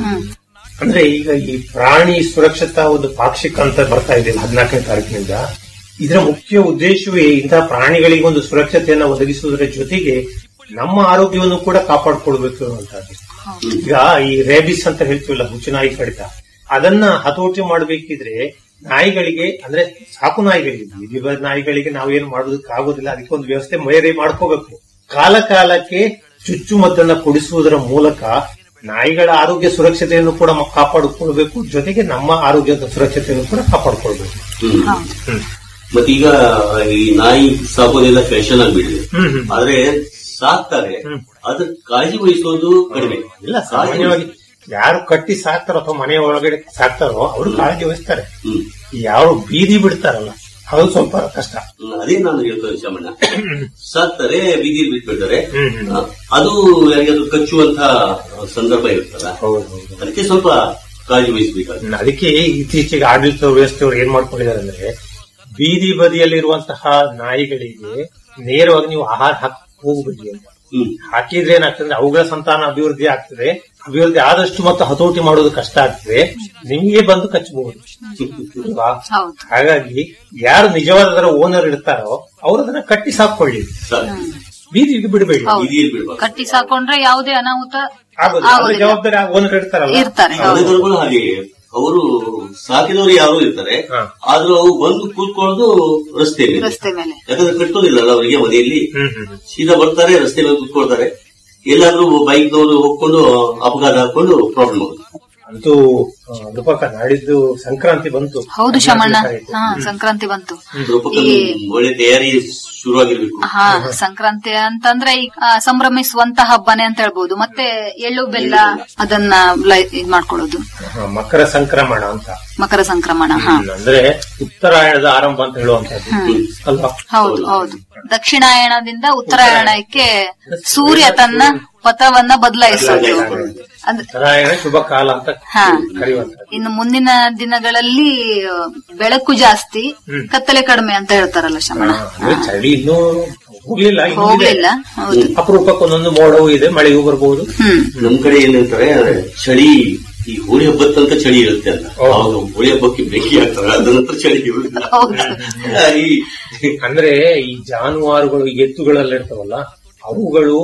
ಅಂದ್ರೆ ಈಗ ಈ ಪ್ರಾಣಿ ಸುರಕ್ಷತಾ ಒಂದು ಪಾಕ್ಷಿಕ ಅಂತ ಬರ್ತಾ ಇದೆ ಹದಿನಾಲ್ಕನೇ ತಾರೀಕಿನಿಂದ ಇದರ ಮುಖ್ಯ ಉದ್ದೇಶವೇ ಇಂತಹ ಪ್ರಾಣಿಗಳಿಗೆ ಒಂದು ಸುರಕ್ಷತೆಯನ್ನ ಒದಗಿಸುವುದರ ಜೊತೆಗೆ ನಮ್ಮ ಆರೋಗ್ಯವನ್ನು ಕೂಡ ಕಾಪಾಡಿಕೊಳ್ಬೇಕು ಅನ್ನುವಂಥದ್ದು ಈಗ ಈ ರೇಬಿಸ್ ಅಂತ ಹೇಳ್ತೀವಲ್ಲ ಹುಚ್ಚುನಾಯಿ ಕಡಿತ ಅದನ್ನ ಹತೋಟಿ ಮಾಡಬೇಕಿದ್ರೆ ನಾಯಿಗಳಿಗೆ ಅಂದ್ರೆ ಸಾಕು ನಾಯಿಗಳಿಗೆ ಬೀದಿ ಬದಿ ನಾಯಿಗಳಿಗೆ ನಾವೇನು ಮಾಡೋದಕ್ಕೆ ಆಗೋದಿಲ್ಲ ಅದಕ್ಕೆ ಒಂದು ವ್ಯವಸ್ಥೆ ಮೇರೆ ಮಾಡ್ಕೋಬೇಕು ಕಾಲ ಕಾಲಕ್ಕೆ ಚುಚ್ಚುಮದ್ದನ್ನ ಕೊಡಿಸುವುದರ ಮೂಲಕ ನಾಯಿಗಳ ಆರೋಗ್ಯ ಸುರಕ್ಷತೆಯನ್ನು ಕೂಡ ಮ- ಕಾಪಾಡಿಕೊಳ್ಬೇಕು ಜೊತೆಗೆ ನಮ್ಮ ಆರೋಗ್ಯದ ಸುರಕ್ಷತೆಯನ್ನು ಕೂಡ ಕಾಪಾಡಿಕೊಳ್ಬೇಕು ಹ್ಮ್. ಮತ್ತೆ ಈಗ ಈ ನಾಯಿ ಸಾಕೋದೆಲ್ಲ ಫ್ಯಾಷನ್ ಆಗ್ಬಿಟ್ಟಿದೆ ಹ್ಮ್, ಹ್ಮ್. ಆದ್ರೆ ಸಾಕ್ತಾರೆ ಅದ್ರ ಕಾಳಜಿ ವಹಿಸೋದು ಕಡಿಮೆ ಇಲ್ಲ ಸಾಮಾನ್ಯವಾಗಿ ಯಾರು ಕಟ್ಟಿ ಸಾಕ್ತಾರೋ ಅಥವಾ ಮನೆಯ ಒಳಗಡೆ ಸಾಕ್ತಾರೋ ಅವರು ಕಾಳಜಿ ವಹಿಸ್ತಾರೆ ಹ್ಮ್. ಯಾರು ಬೀದಿ ಬಿಡ್ತಾರಲ್ಲ ಅದು ಸ್ವಲ್ಪ ಕಷ್ಟ ಹ್ಮ್, ಅದೇ ನಾನು ಹೇಳ್ತೇನೆ ಶಾಮಣ್ಣ ಸಾಕ್ತಾರೆ ಬೀದಿಯಲ್ಲಿ ಬಿಟ್ಬಿಡ್ತಾರೆ ಹ್ಮ್, ಹ್ಮ್. ಆ, ಅದು ಯಾರಿಗಾದ್ರೂ ಕಚ್ಚುವಂತ ಸಂದರ್ಭ ಇರುತ್ತಲ್ಲ ಹೌದು ಹೌದು ಅದಕ್ಕೆ ಸ್ವಲ್ಪ ಕಾಳಜಿ ವಹಿಸಬೇಕಾಗುತ್ತೆ ಹ್ಮ್, ಅದಕ್ಕೆ ಇತ್ತೀಚೆಗೆ ಆಡಳಿತ ವ್ಯವಸ್ಥೆಯವರು ಏನ್ ಮಾಡ್ಕೊಂಡಿದ್ದಾರೆ ಅಂದ್ರೆ ಬೀದಿ ಬದಿಯಲ್ಲಿರುವಂತಹ ನಾಯಿಗಳಿಗೆ ನೇರವಾಗಿ ನೀವು ಆಹಾರ ಹಾಕಿ ಹೋಗಬೇಡಿ ಅಂತ ಹ್ಮ್ ಹಾಕಿದ್ರೆ ಏನಾಗ್ತದೆ ಅವುಗಳ ಸಂತಾನ ಅಭಿವೃದ್ಧಿ ಆಗ್ತದೆ ಅಭಿವೃದ್ಧಿ ಆದಷ್ಟು ಮತ್ತು ಹತೋಟಿ ಮಾಡೋದು ಕಷ್ಟ ಆಗ್ತದೆ ನಿಮಗೆ ಬಂದು ಕಚ್ಚಬಹುದು ಅಲ್ವಾ ಹೌದು ಹಾಗಾಗಿ ಯಾರು ನಿಜವಾದ ಅದರ ಓನರ್ ಇರ್ತಾರೋ ಅವ್ರು ಅದನ್ನ ಕಟ್ಟಿ ಸಾಕೊಳ್ಳಿ ಸಾಕು. ಬೀದಿಗೆ ಬಿಡಬೇಡಿ ಹೌದು. ಬೀದಿಯಲ್ಲಿ ಬಿಡಬಾರ್ದು ಕಟ್ಟಿ ಸಾಕೊಂಡ್ರೆ ಯಾವುದೇ ಅನಾಹುತ ಆಗೋದು ಅದ್ರ ಆಗೋದಿಲ್ಲ. ಜವಾಬ್ದಾರಿ ಓನರ್ ಇರ್ತಾರಲ್ಲ ಇರ್ತಾರೆ ಹೌದು ಮನೆಗಳಿಗೂ ಹಾಗೆ ಅವರು ಸಾಕಿದವರು ಯಾರು ಇರ್ತಾರೆ ಹಾ. ಆದ್ರೂ ಅವು ಬಂದು ಕೂತ್ಕೊಳ್ಳೋದು ರಸ್ತೆ ಮೇಲೆ ರಸ್ತೆ ಮೇಲೆ ಯಾಕಂದ್ರೆ ಕಟ್ಟೋದಿಲ್ಲಲ್ಲ ಅವರಿಗೆ ಮನೆಯಲ್ಲಿ ಹ್ಮ್ ಹ್ಮ್ ಸೀದಾ ಬರ್ತಾರೆ ರಸ್ತೆ ಮೇಲೆ ಕೂತ್ಕೊಳ್ತಾರೆ ಎಲ್ಲಾದ್ರೂ ಬೈಕ್ನವರು ಹೋಗ್ಕೊಂಡು ಅಪಘಾತ ಹಾಕೊಂಡು ಪ್ರಾಬ್ಲಮ್ ಆಗುತ್ತೆ ಅಂತೂ ಆ, ರೂಪಕ ನಾಡಿದ್ದು ಸಂಕ್ರಾಂತಿ ಬಂತು ಹೌದು ಶಮಣ್ಣ ಹದಿನಾಲ್ಕನೇ ತಾರೀಕು. ಹಾ ಸಂಕ್ರಾಂತಿ ಬಂತು ರೂಪಕನ್ ಒಳ್ಳೆ ತಯಾರಿ ಶುರುವಾಗಿರ್ಬೇಕು ಹಾ ಸಂಕ್ರಾಂತಿ ಅಂತಂದ್ರೆ ಈ ಆ, ಸಂಭ್ರಮಿಸುವಂತ ಹಬ್ಬನೇ ಅಂತ ಹೇಳ್ಬೋದು ಮತ್ತೆ ಎಳ್ಳು ಬೆಲ್ಲ ಅದನ್ನ ಲೈ- ಇದ್ ಮಾಡ್ಕೊಳ್ಳೋದು ಹಾ, ಮಕರ ಸಂಕ್ರಮಣ ಅಂತ ಮಕರ ಸಂಕ್ರಮಣ ಹಾ ಹ್ಮ್, ಅಂದ್ರೆ ಉತ್ತರಾಯಣದ ಆರಂಭ ಅಂತ ಹೇಳುವಂತದ್ದು ಹ್ಮ್. ಅಲ್ವಾ ಹೌದು ಹೌದು ದಕ್ಷಿಣಾಯಣದಿಂದ ಉತ್ತರಾಯಣಕ್ಕೆ ಸೂರ್ಯ ತನ್ನ ಪಥವನ್ನ ಬದಲಾಯಿಸೋದು ಅಂದ್ರೆ ಉತ್ತರಾಯಣ ಶುಭ ಕಾಲ ಅಂತ ಹಾ. ಕರೆಯುವಂತದ್ದು ಇನ್ನು ಮುಂದಿನ ದಿನಗಳಲ್ಲಿ ಆ, ಬೆಳಕು ಜಾಸ್ತಿ ಕತ್ತಲೆ ಕಡಿಮೆ ಅಂತ ಹೇಳ್ತಾರಲ್ಲ ಶಮಣ ಹಾ, ಅಂದ್ರೆ ಚಳಿ ಇನ್ನೂ ಹೋಗ್ಲಿಲ್ಲ ಇನ್ನೂ ಇದೆ. ಹೋಗ್ಲಿಲ್ಲ ಹೌದು ಅಪರೂಪಕ್ಕೆ ಒಂದೊಂದು ಮೋಡವೂ ಇದೆ ಮಳೆಗೂ ಬರ್ಬೋದು ಹ್ಮ್ ನಮ್ ಕಡೆ ಏನಂತಾರೆ ಚಳಿ ಈ ಹೋಳಿ ಹಬ್ಬದ ತನಕ ಚಳಿ ಇರುತ್ತೆ ಅಂತ ಓ. ಅವಾಗ ಹೋಳಿ ಹಬ್ಬಕ್ಕೆ ಬೆಂಕಿ ಹಾಕ್ತಾರೆ ಅದ ನಂತರ ಚಳಿ ಇರುವುದಿಲ್ಲ ಹೌದು ಈ ಅಂದ್ರೆ ಈ ಜಾನುವಾರುಗಳು ಈ ಎತ್ತುಗಳೆಲ್ಲ ಇರ್ತಾವಲ್ಲ ಅವುಗಳು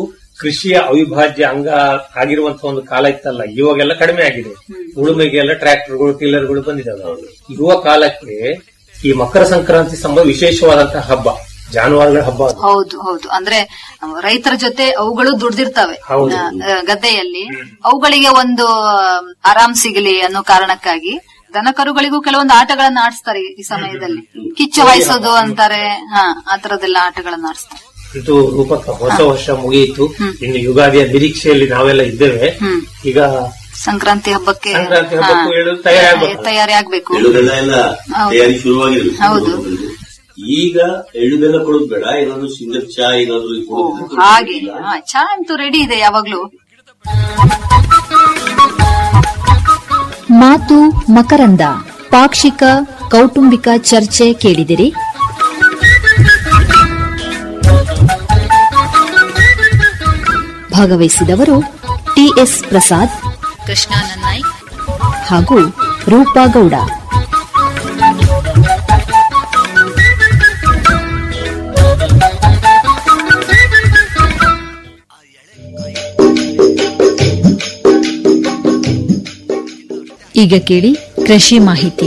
ಕೃಷಿಯ ಅವಿಭಾಜ್ಯ ಅಂಗ ಆಗಿರುವಂತಹ ಒಂದು ಕಾಲ ಇತ್ತಲ್ಲ ಇವಾಗೆಲ್ಲ ಕಡಿಮೆ ಆಗಿದೆ ಉಳುಮೆಗೆಲ್ಲ ಟ್ರ್ಯಾಕ್ಟರ್ಗಳು ಟಿಲ್ಲರ್ಗಳು ಬಂದಿದ್ದಾವೆ ಇರುವ ಕಾಲಕ್ಕೆ ಈ ಮಕರ ಸಂಕ್ರಾಂತಿ ಸಂಬಂಧ ವಿಶೇಷವಾದಂತಹ ಹಬ್ಬ ಜಾನುವಾರುಗಳ ಹಬ್ಬ ಅದು. ಹೌದು ಹೌದು ಅಂದ್ರೆ ರೈತರ ಜೊತೆ ಅವುಗಳು ದುಡ್ದಿರ್ತವೆ ಹೌದು. ಆ, ಗದ್ದೆಯಲ್ಲಿ ಅವುಗಳಿಗೆ ಒಂದು ಆರಾಮ್ ಸಿಗಲಿ ಅನ್ನೋ ಕಾರಣಕ್ಕಾಗಿ ದನ ಕರುಗಳಿಗೂ ಕೆಲವೊಂದು ಆಟಗಳನ್ನ ಆಡಿಸ್ತಾರೆ ಈ ಸಮಯದಲ್ಲಿ ಕಿಚ್ಚು ಹಾಯಿಸೋದು ಅಂತಾರೆ ಹಾ ಆ ತರದೆಲ್ಲ ಆಟಗಳನ್ನ ಆಡಿಸ್ತಾರೆ ಇದು ರೂಪಕ ಹೊಸ ವರ್ಷ ಮುಗಿಯಿತು ಇನ್ನು ಯುಗಾದಿಯ ನಿರೀಕ್ಷೆಯಲ್ಲಿ ನಾವೆಲ್ಲ ಇದ್ದೇವೆ ಹ್ಮ್ ಈಗ ಸಂಕ್ರಾಂತಿ ಹಬ್ಬಕ್ಕೆ ಸಂಕ್ರಾಂತಿ ಹಾ, ಹಬ್ಬಕ್ಕೂ ಹೇಳಲು ತಯಾರಿ ಆಗ್ಬೇಕು. ತಯಾರಿ ಆಗ್ಬೇಕು ಎಳ್ಳು ಬೆಲ್ಲ ಎಲ್ಲ ಹೌದು. ತಯಾರಿ ಶುರುವಾಗಿರ್ಬೇಕು ಹೌದು. ಈಗ ಎಳ್ಳು ಬೆಲ್ಲ ಕೊಡೋದು ಬೇಡ ಏನಾದ್ರು ಸಿಂಗಲ್ ಚಾ ಏನಾದ್ರು ಕೊಡೋದು ಹಾಗೆ ಹಾ, ಚಾ ಅಂತೂ ರೆಡಿ ಇದೆ ಯಾವಾಗ್ಲೂ ಮಾತು ಮಕರಂದ ಪಾಕ್ಷಿಕ ಕೌಟುಂಬಿಕ ಚರ್ಚೆ ಕೇಳಿದಿರಿ ಭಾಗವಹಿಸಿದವರು ಟಿಎಸ್ ಪ್ರಸಾದ್ ಕೃಷ್ಣಾನಂದ್ ನಾಯ್ಕ್ ಹಾಗೂ ರೂಪಾ ಗೌಡ ಈಗ ಕೇಳಿ ಕೃಷಿ ಮಾಹಿತಿ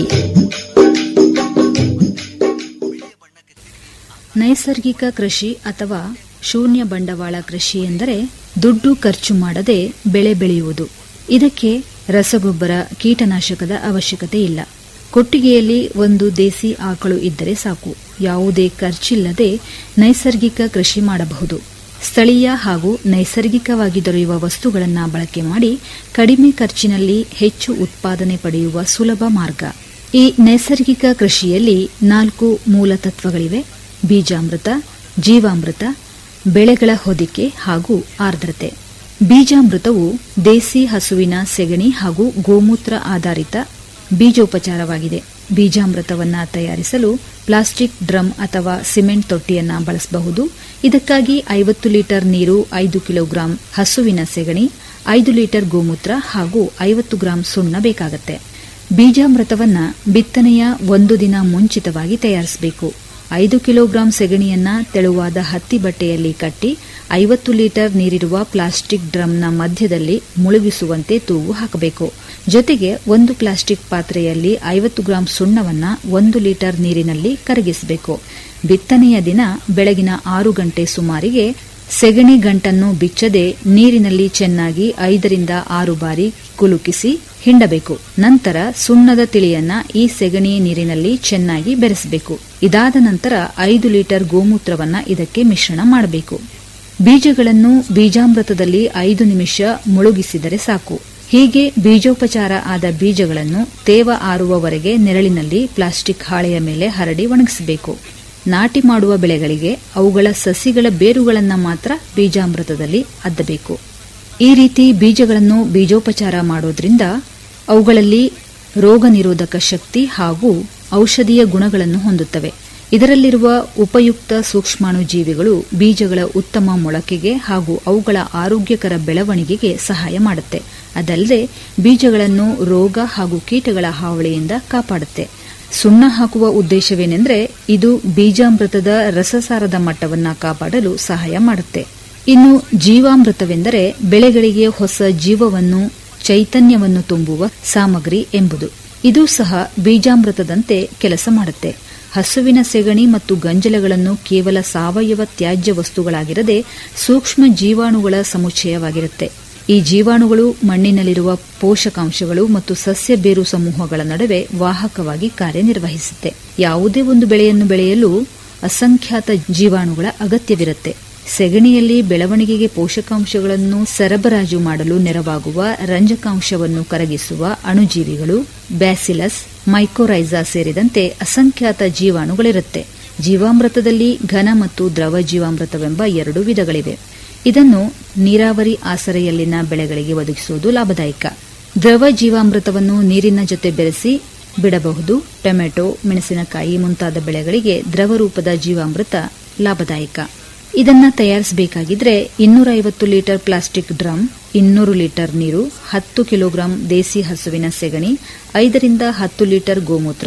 ನೈಸರ್ಗಿಕ ಕೃಷಿ ಅಥವಾ ಶೂನ್ಯ ಬಂಡವಾಳ ಕೃಷಿ ಎಂದರೆ ದುಡ್ಡು ಖರ್ಚು ಮಾಡದೆ ಬೆಳೆ ಬೆಳೆಯುವುದು ಇದಕ್ಕೆ ರಸಗೊಬ್ಬರ ಕೀಟನಾಶಕದ ಅವಶ್ಯಕತೆ ಇಲ್ಲ ಕೊಟ್ಟಿಗೆಯಲ್ಲಿ ಒಂದು ದೇಸಿ ಆಕಳು ಇದ್ದರೆ ಸಾಕು ಯಾವುದೇ ಖರ್ಚಿಲ್ಲದೆ ನೈಸರ್ಗಿಕ ಕೃಷಿ ಮಾಡಬಹುದು ಸ್ಥಳೀಯ ಹಾಗೂ ನೈಸರ್ಗಿಕವಾಗಿ ದೊರೆಯುವ ವಸ್ತುಗಳನ್ನು ಬಳಕೆ ಮಾಡಿ ಕಡಿಮೆ ಖರ್ಚಿನಲ್ಲಿ ಹೆಚ್ಚು ಉತ್ಪಾದನೆ ಪಡೆಯುವ ಸುಲಭ ಮಾರ್ಗ ಈ ನೈಸರ್ಗಿಕ ಕೃಷಿಯಲ್ಲಿ ನಾಲ್ಕು ಮೂಲ ತತ್ವಗಳಿವೆ ಬೀಜಾಮೃತ ಜೀವಾಮೃತ ಬೆಳೆಗಳ ಹೊದಿಕೆ ಹಾಗೂ ಆರ್ದ್ರತೆ ಬೀಜಾಮೃತವು ದೇಸಿ ಹಸುವಿನ ಸೆಗಣಿ ಹಾಗೂ ಗೋಮೂತ್ರ ಆಧಾರಿತ ಬೀಜೋಪಚಾರವಾಗಿದೆ ಬೀಜಾಮೃತವನ್ನ ತಯಾರಿಸಲು ಪ್ಲಾಸ್ಟಿಕ್ ಡ್ರಮ್ ಅಥವಾ ಸಿಮೆಂಟ್ ತೊಟ್ಟಿಯನ್ನ ಬಳಸಬಹುದು ಇದಕ್ಕಾಗಿ ಐವತ್ತು ಲೀಟರ್ ನೀರು ಐದು ಕಿಲೋಗ್ರಾಂ ಹಸುವಿನ ಸೆಗಣಿ ಐದು ಲೀಟರ್ ಗೋಮೂತ್ರ ಹಾಗೂ ಐವತ್ತು ಗ್ರಾಂ ಸುಣ್ಣ ಬೇಕಾಗುತ್ತೆ ಬೀಜಾಮೃತವನ್ನ ಬಿತ್ತನೆಯ ಒಂದು ದಿನ ಮುಂಚಿತವಾಗಿ ತಯಾರಿಸಬೇಕು ಐದು ಕಿಲೋಗ್ರಾಂ ಸೆಗಣಿಯನ್ನ ತೆಳುವಾದ ಹತ್ತಿ ಬಟ್ಟೆಯಲ್ಲಿ ಕಟ್ಟಿ ಐವತ್ತು ಲೀಟರ್ ನೀರಿರುವ ಪ್ಲಾಸ್ಟಿಕ್ ಡ್ರಮ್ನ ಮಧ್ಯದಲ್ಲಿ ಮುಳುಗಿಸುವಂತೆ ತೂಗು ಹಾಕಬೇಕು ಜೊತೆಗೆ ಒಂದು ಪ್ಲಾಸ್ಟಿಕ್ ಪಾತ್ರೆಯಲ್ಲಿ ಐವತ್ತು ಗ್ರಾಂ ಸುಣ್ಣವನ್ನ ಒಂದು ಲೀಟರ್ ನೀರಿನಲ್ಲಿ ಕರಗಿಸಬೇಕು ಬಿತ್ತನೆಯ ದಿನ ಬೆಳಗಿನ ಆರು ಗಂಟೆ ಸುಮಾರಿಗೆ ಸೆಗಣಿ ಗಂಟನ್ನು ಬಿಚ್ಚದೆ ನೀರಿನಲ್ಲಿ ಚೆನ್ನಾಗಿ ಐದರಿಂದ ಆರು ಬಾರಿ ಕುಲುಕಿಸಿ ಹಿಂಡಬೇಕು ನಂತರ ಸುಣ್ಣದ ತಿಳಿಯನ್ನ ಈ ಸೆಗಣಿ ನೀರಿನಲ್ಲಿ ಚೆನ್ನಾಗಿ ಬೆರೆಸಬೇಕು ಇದಾದ ನಂತರ ಐದು ಲೀಟರ್ ಗೋಮೂತ್ರವನ್ನ ಇದಕ್ಕೆ ಮಿಶ್ರಣ ಮಾಡಬೇಕು ಬೀಜಗಳನ್ನು ಬೀಜಾಮೃತದಲ್ಲಿ ಐದು ನಿಮಿಷ ಮುಳುಗಿಸಿದರೆ ಸಾಕು ಹೀಗೆ ಬೀಜೋಪಚಾರ ಆದ ಬೀಜಗಳನ್ನು ತೇವ ಆರುವವರೆಗೆ ನೆರಳಿನಲ್ಲಿ ಪ್ಲಾಸ್ಟಿಕ್ ಹಾಳೆಯ ಮೇಲೆ ಹರಡಿ ಒಣಗಿಸಬೇಕು ನಾಟಿ ಮಾಡುವ ಬೆಳೆಗಳಿಗೆ ಅವುಗಳ ಸಸಿಗಳ ಬೇರುಗಳನ್ನು ಮಾತ್ರ ಬೀಜಾಮೃತದಲ್ಲಿ ಅದ್ದಬೇಕು ಈ ರೀತಿ ಬೀಜಗಳನ್ನು ಬೀಜೋಪಚಾರ ಮಾಡೋದ್ರಿಂದ ಅವುಗಳಲ್ಲಿ ರೋಗ ನಿರೋಧಕ ಶಕ್ತಿ ಹಾಗೂ ಔಷಧೀಯ ಗುಣಗಳನ್ನು ಹೊಂದುತ್ತವೆ ಇದರಲ್ಲಿರುವ ಉಪಯುಕ್ತ ಸೂಕ್ಷ್ಮಾಣು ಜೀವಿಗಳು ಬೀಜಗಳ ಉತ್ತಮ ಮೊಳಕೆಗೆ ಹಾಗೂ ಅವುಗಳ ಆರೋಗ್ಯಕರ ಬೆಳವಣಿಗೆಗೆ ಸಹಾಯ ಮಾಡುತ್ತೆ ಅದಲ್ಲದೆ ಬೀಜಗಳನ್ನು ರೋಗ ಹಾಗೂ ಕೀಟಗಳ ಹಾವಳಿಯಿಂದ ಕಾಪಾಡುತ್ತೆ ಸುಣ್ಣ ಹಾಕುವ ಉದ್ದೇಶವೇನೆಂದರೆ ಇದು ಬೀಜಾಮೃತದ ರಸಸಾರದ ಮಟ್ಟವನ್ನು ಕಾಪಾಡಲು ಸಹಾಯ ಮಾಡುತ್ತೆ ಇನ್ನು ಜೀವಾಮೃತವೆಂದರೆ ಬೆಳೆಗಳಿಗೆ ಹೊಸ ಜೀವವನ್ನು ಚೈತನ್ಯವನ್ನು ತುಂಬುವ ಸಾಮಗ್ರಿ ಎಂಬುದು ಇದು ಸಹ ಬೀಜಾಮೃತದಂತೆ ಕೆಲಸ ಮಾಡುತ್ತೆ ಹಸುವಿನ ಸೆಗಣಿ ಮತ್ತು ಗಂಜಲಗಳನ್ನು ಕೇವಲ ಸಾವಯವ ತ್ಯಾಜ್ಯ ವಸ್ತುಗಳಾಗಿರದೆ ಸೂಕ್ಷ್ಮ ಜೀವಾಣುಗಳ ಸಮುಚ್ಚಯವಾಗಿರುತ್ತೆ ಈ ಜೀವಾಣುಗಳು ಮಣ್ಣಿನಲ್ಲಿರುವ ಪೋಷಕಾಂಶಗಳು ಮತ್ತು ಸಸ್ಯ ಬೇರು ಸಮೂಹಗಳ ನಡುವೆ ವಾಹಕವಾಗಿ ಕಾರ್ಯನಿರ್ವಹಿಸುತ್ತೆ ಯಾವುದೇ ಒಂದು ಬೆಳೆಯನ್ನು ಬೆಳೆಯಲು ಅಸಂಖ್ಯಾತ ಜೀವಾಣುಗಳ ಅಗತ್ಯವಿರುತ್ತೆ ಸೆಗಣಿಯಲ್ಲಿ ಬೆಳವಣಿಗೆಗೆ ಪೋಷಕಾಂಶಗಳನ್ನು ಸರಬರಾಜು ಮಾಡಲು ನೆರವಾಗುವ ರಂಜಕಾಂಶವನ್ನು ಕರಗಿಸುವ ಅಣುಜೀವಿಗಳು ಬ್ಯಾಸಿಲಸ್ ಮೈಕೋರೈಸಾ ಸೇರಿದಂತೆ ಅಸಂಖ್ಯಾತ ಜೀವಾಣುಗಳಿರುತ್ತೆ ಜೀವಾಮೃತದಲ್ಲಿ ಘನ ಮತ್ತು ದ್ರವ ಜೀವಾಮೃತವೆಂಬ ಎರಡು ವಿಧಗಳಿವೆ ಇದನ್ನು ನೀರಾವರಿ ಆಸರೆಯಲ್ಲಿನ ಬೆಳೆಗಳಿಗೆ ಒದಗಿಸುವುದು ಲಾಭದಾಯಕ ದ್ರವ ಜೀವಾಮೃತವನ್ನು ನೀರಿನ ಜೊತೆ ಬೆರೆಸಿ ಬಿಡಬಹುದು ಟೊಮೆಟೊ ಮೆಣಸಿನಕಾಯಿ ಮುಂತಾದ ಬೆಳೆಗಳಿಗೆ ದ್ರವ ರೂಪದ ಜೀವಾಮೃತ ಲಾಭದಾಯಕ ಇದನ್ನ ತಯಾರಿಸಬೇಕಾಗಿದ್ರೆ ಇನ್ನೂರ ಐವತ್ತು ಲೀಟರ್ ಪ್ಲಾಸ್ಟಿಕ್ ಡ್ರಮ್ ಇನ್ನೂರು ಲೀಟರ್ ನೀರು ಹತ್ತು ಕಿಲೋಗ್ರಾಂ ದೇಸಿ ಹಸುವಿನ ಸೆಗಣಿ ಐದರಿಂದ ಹತ್ತು ಲೀಟರ್ ಗೋಮೂತ್ರ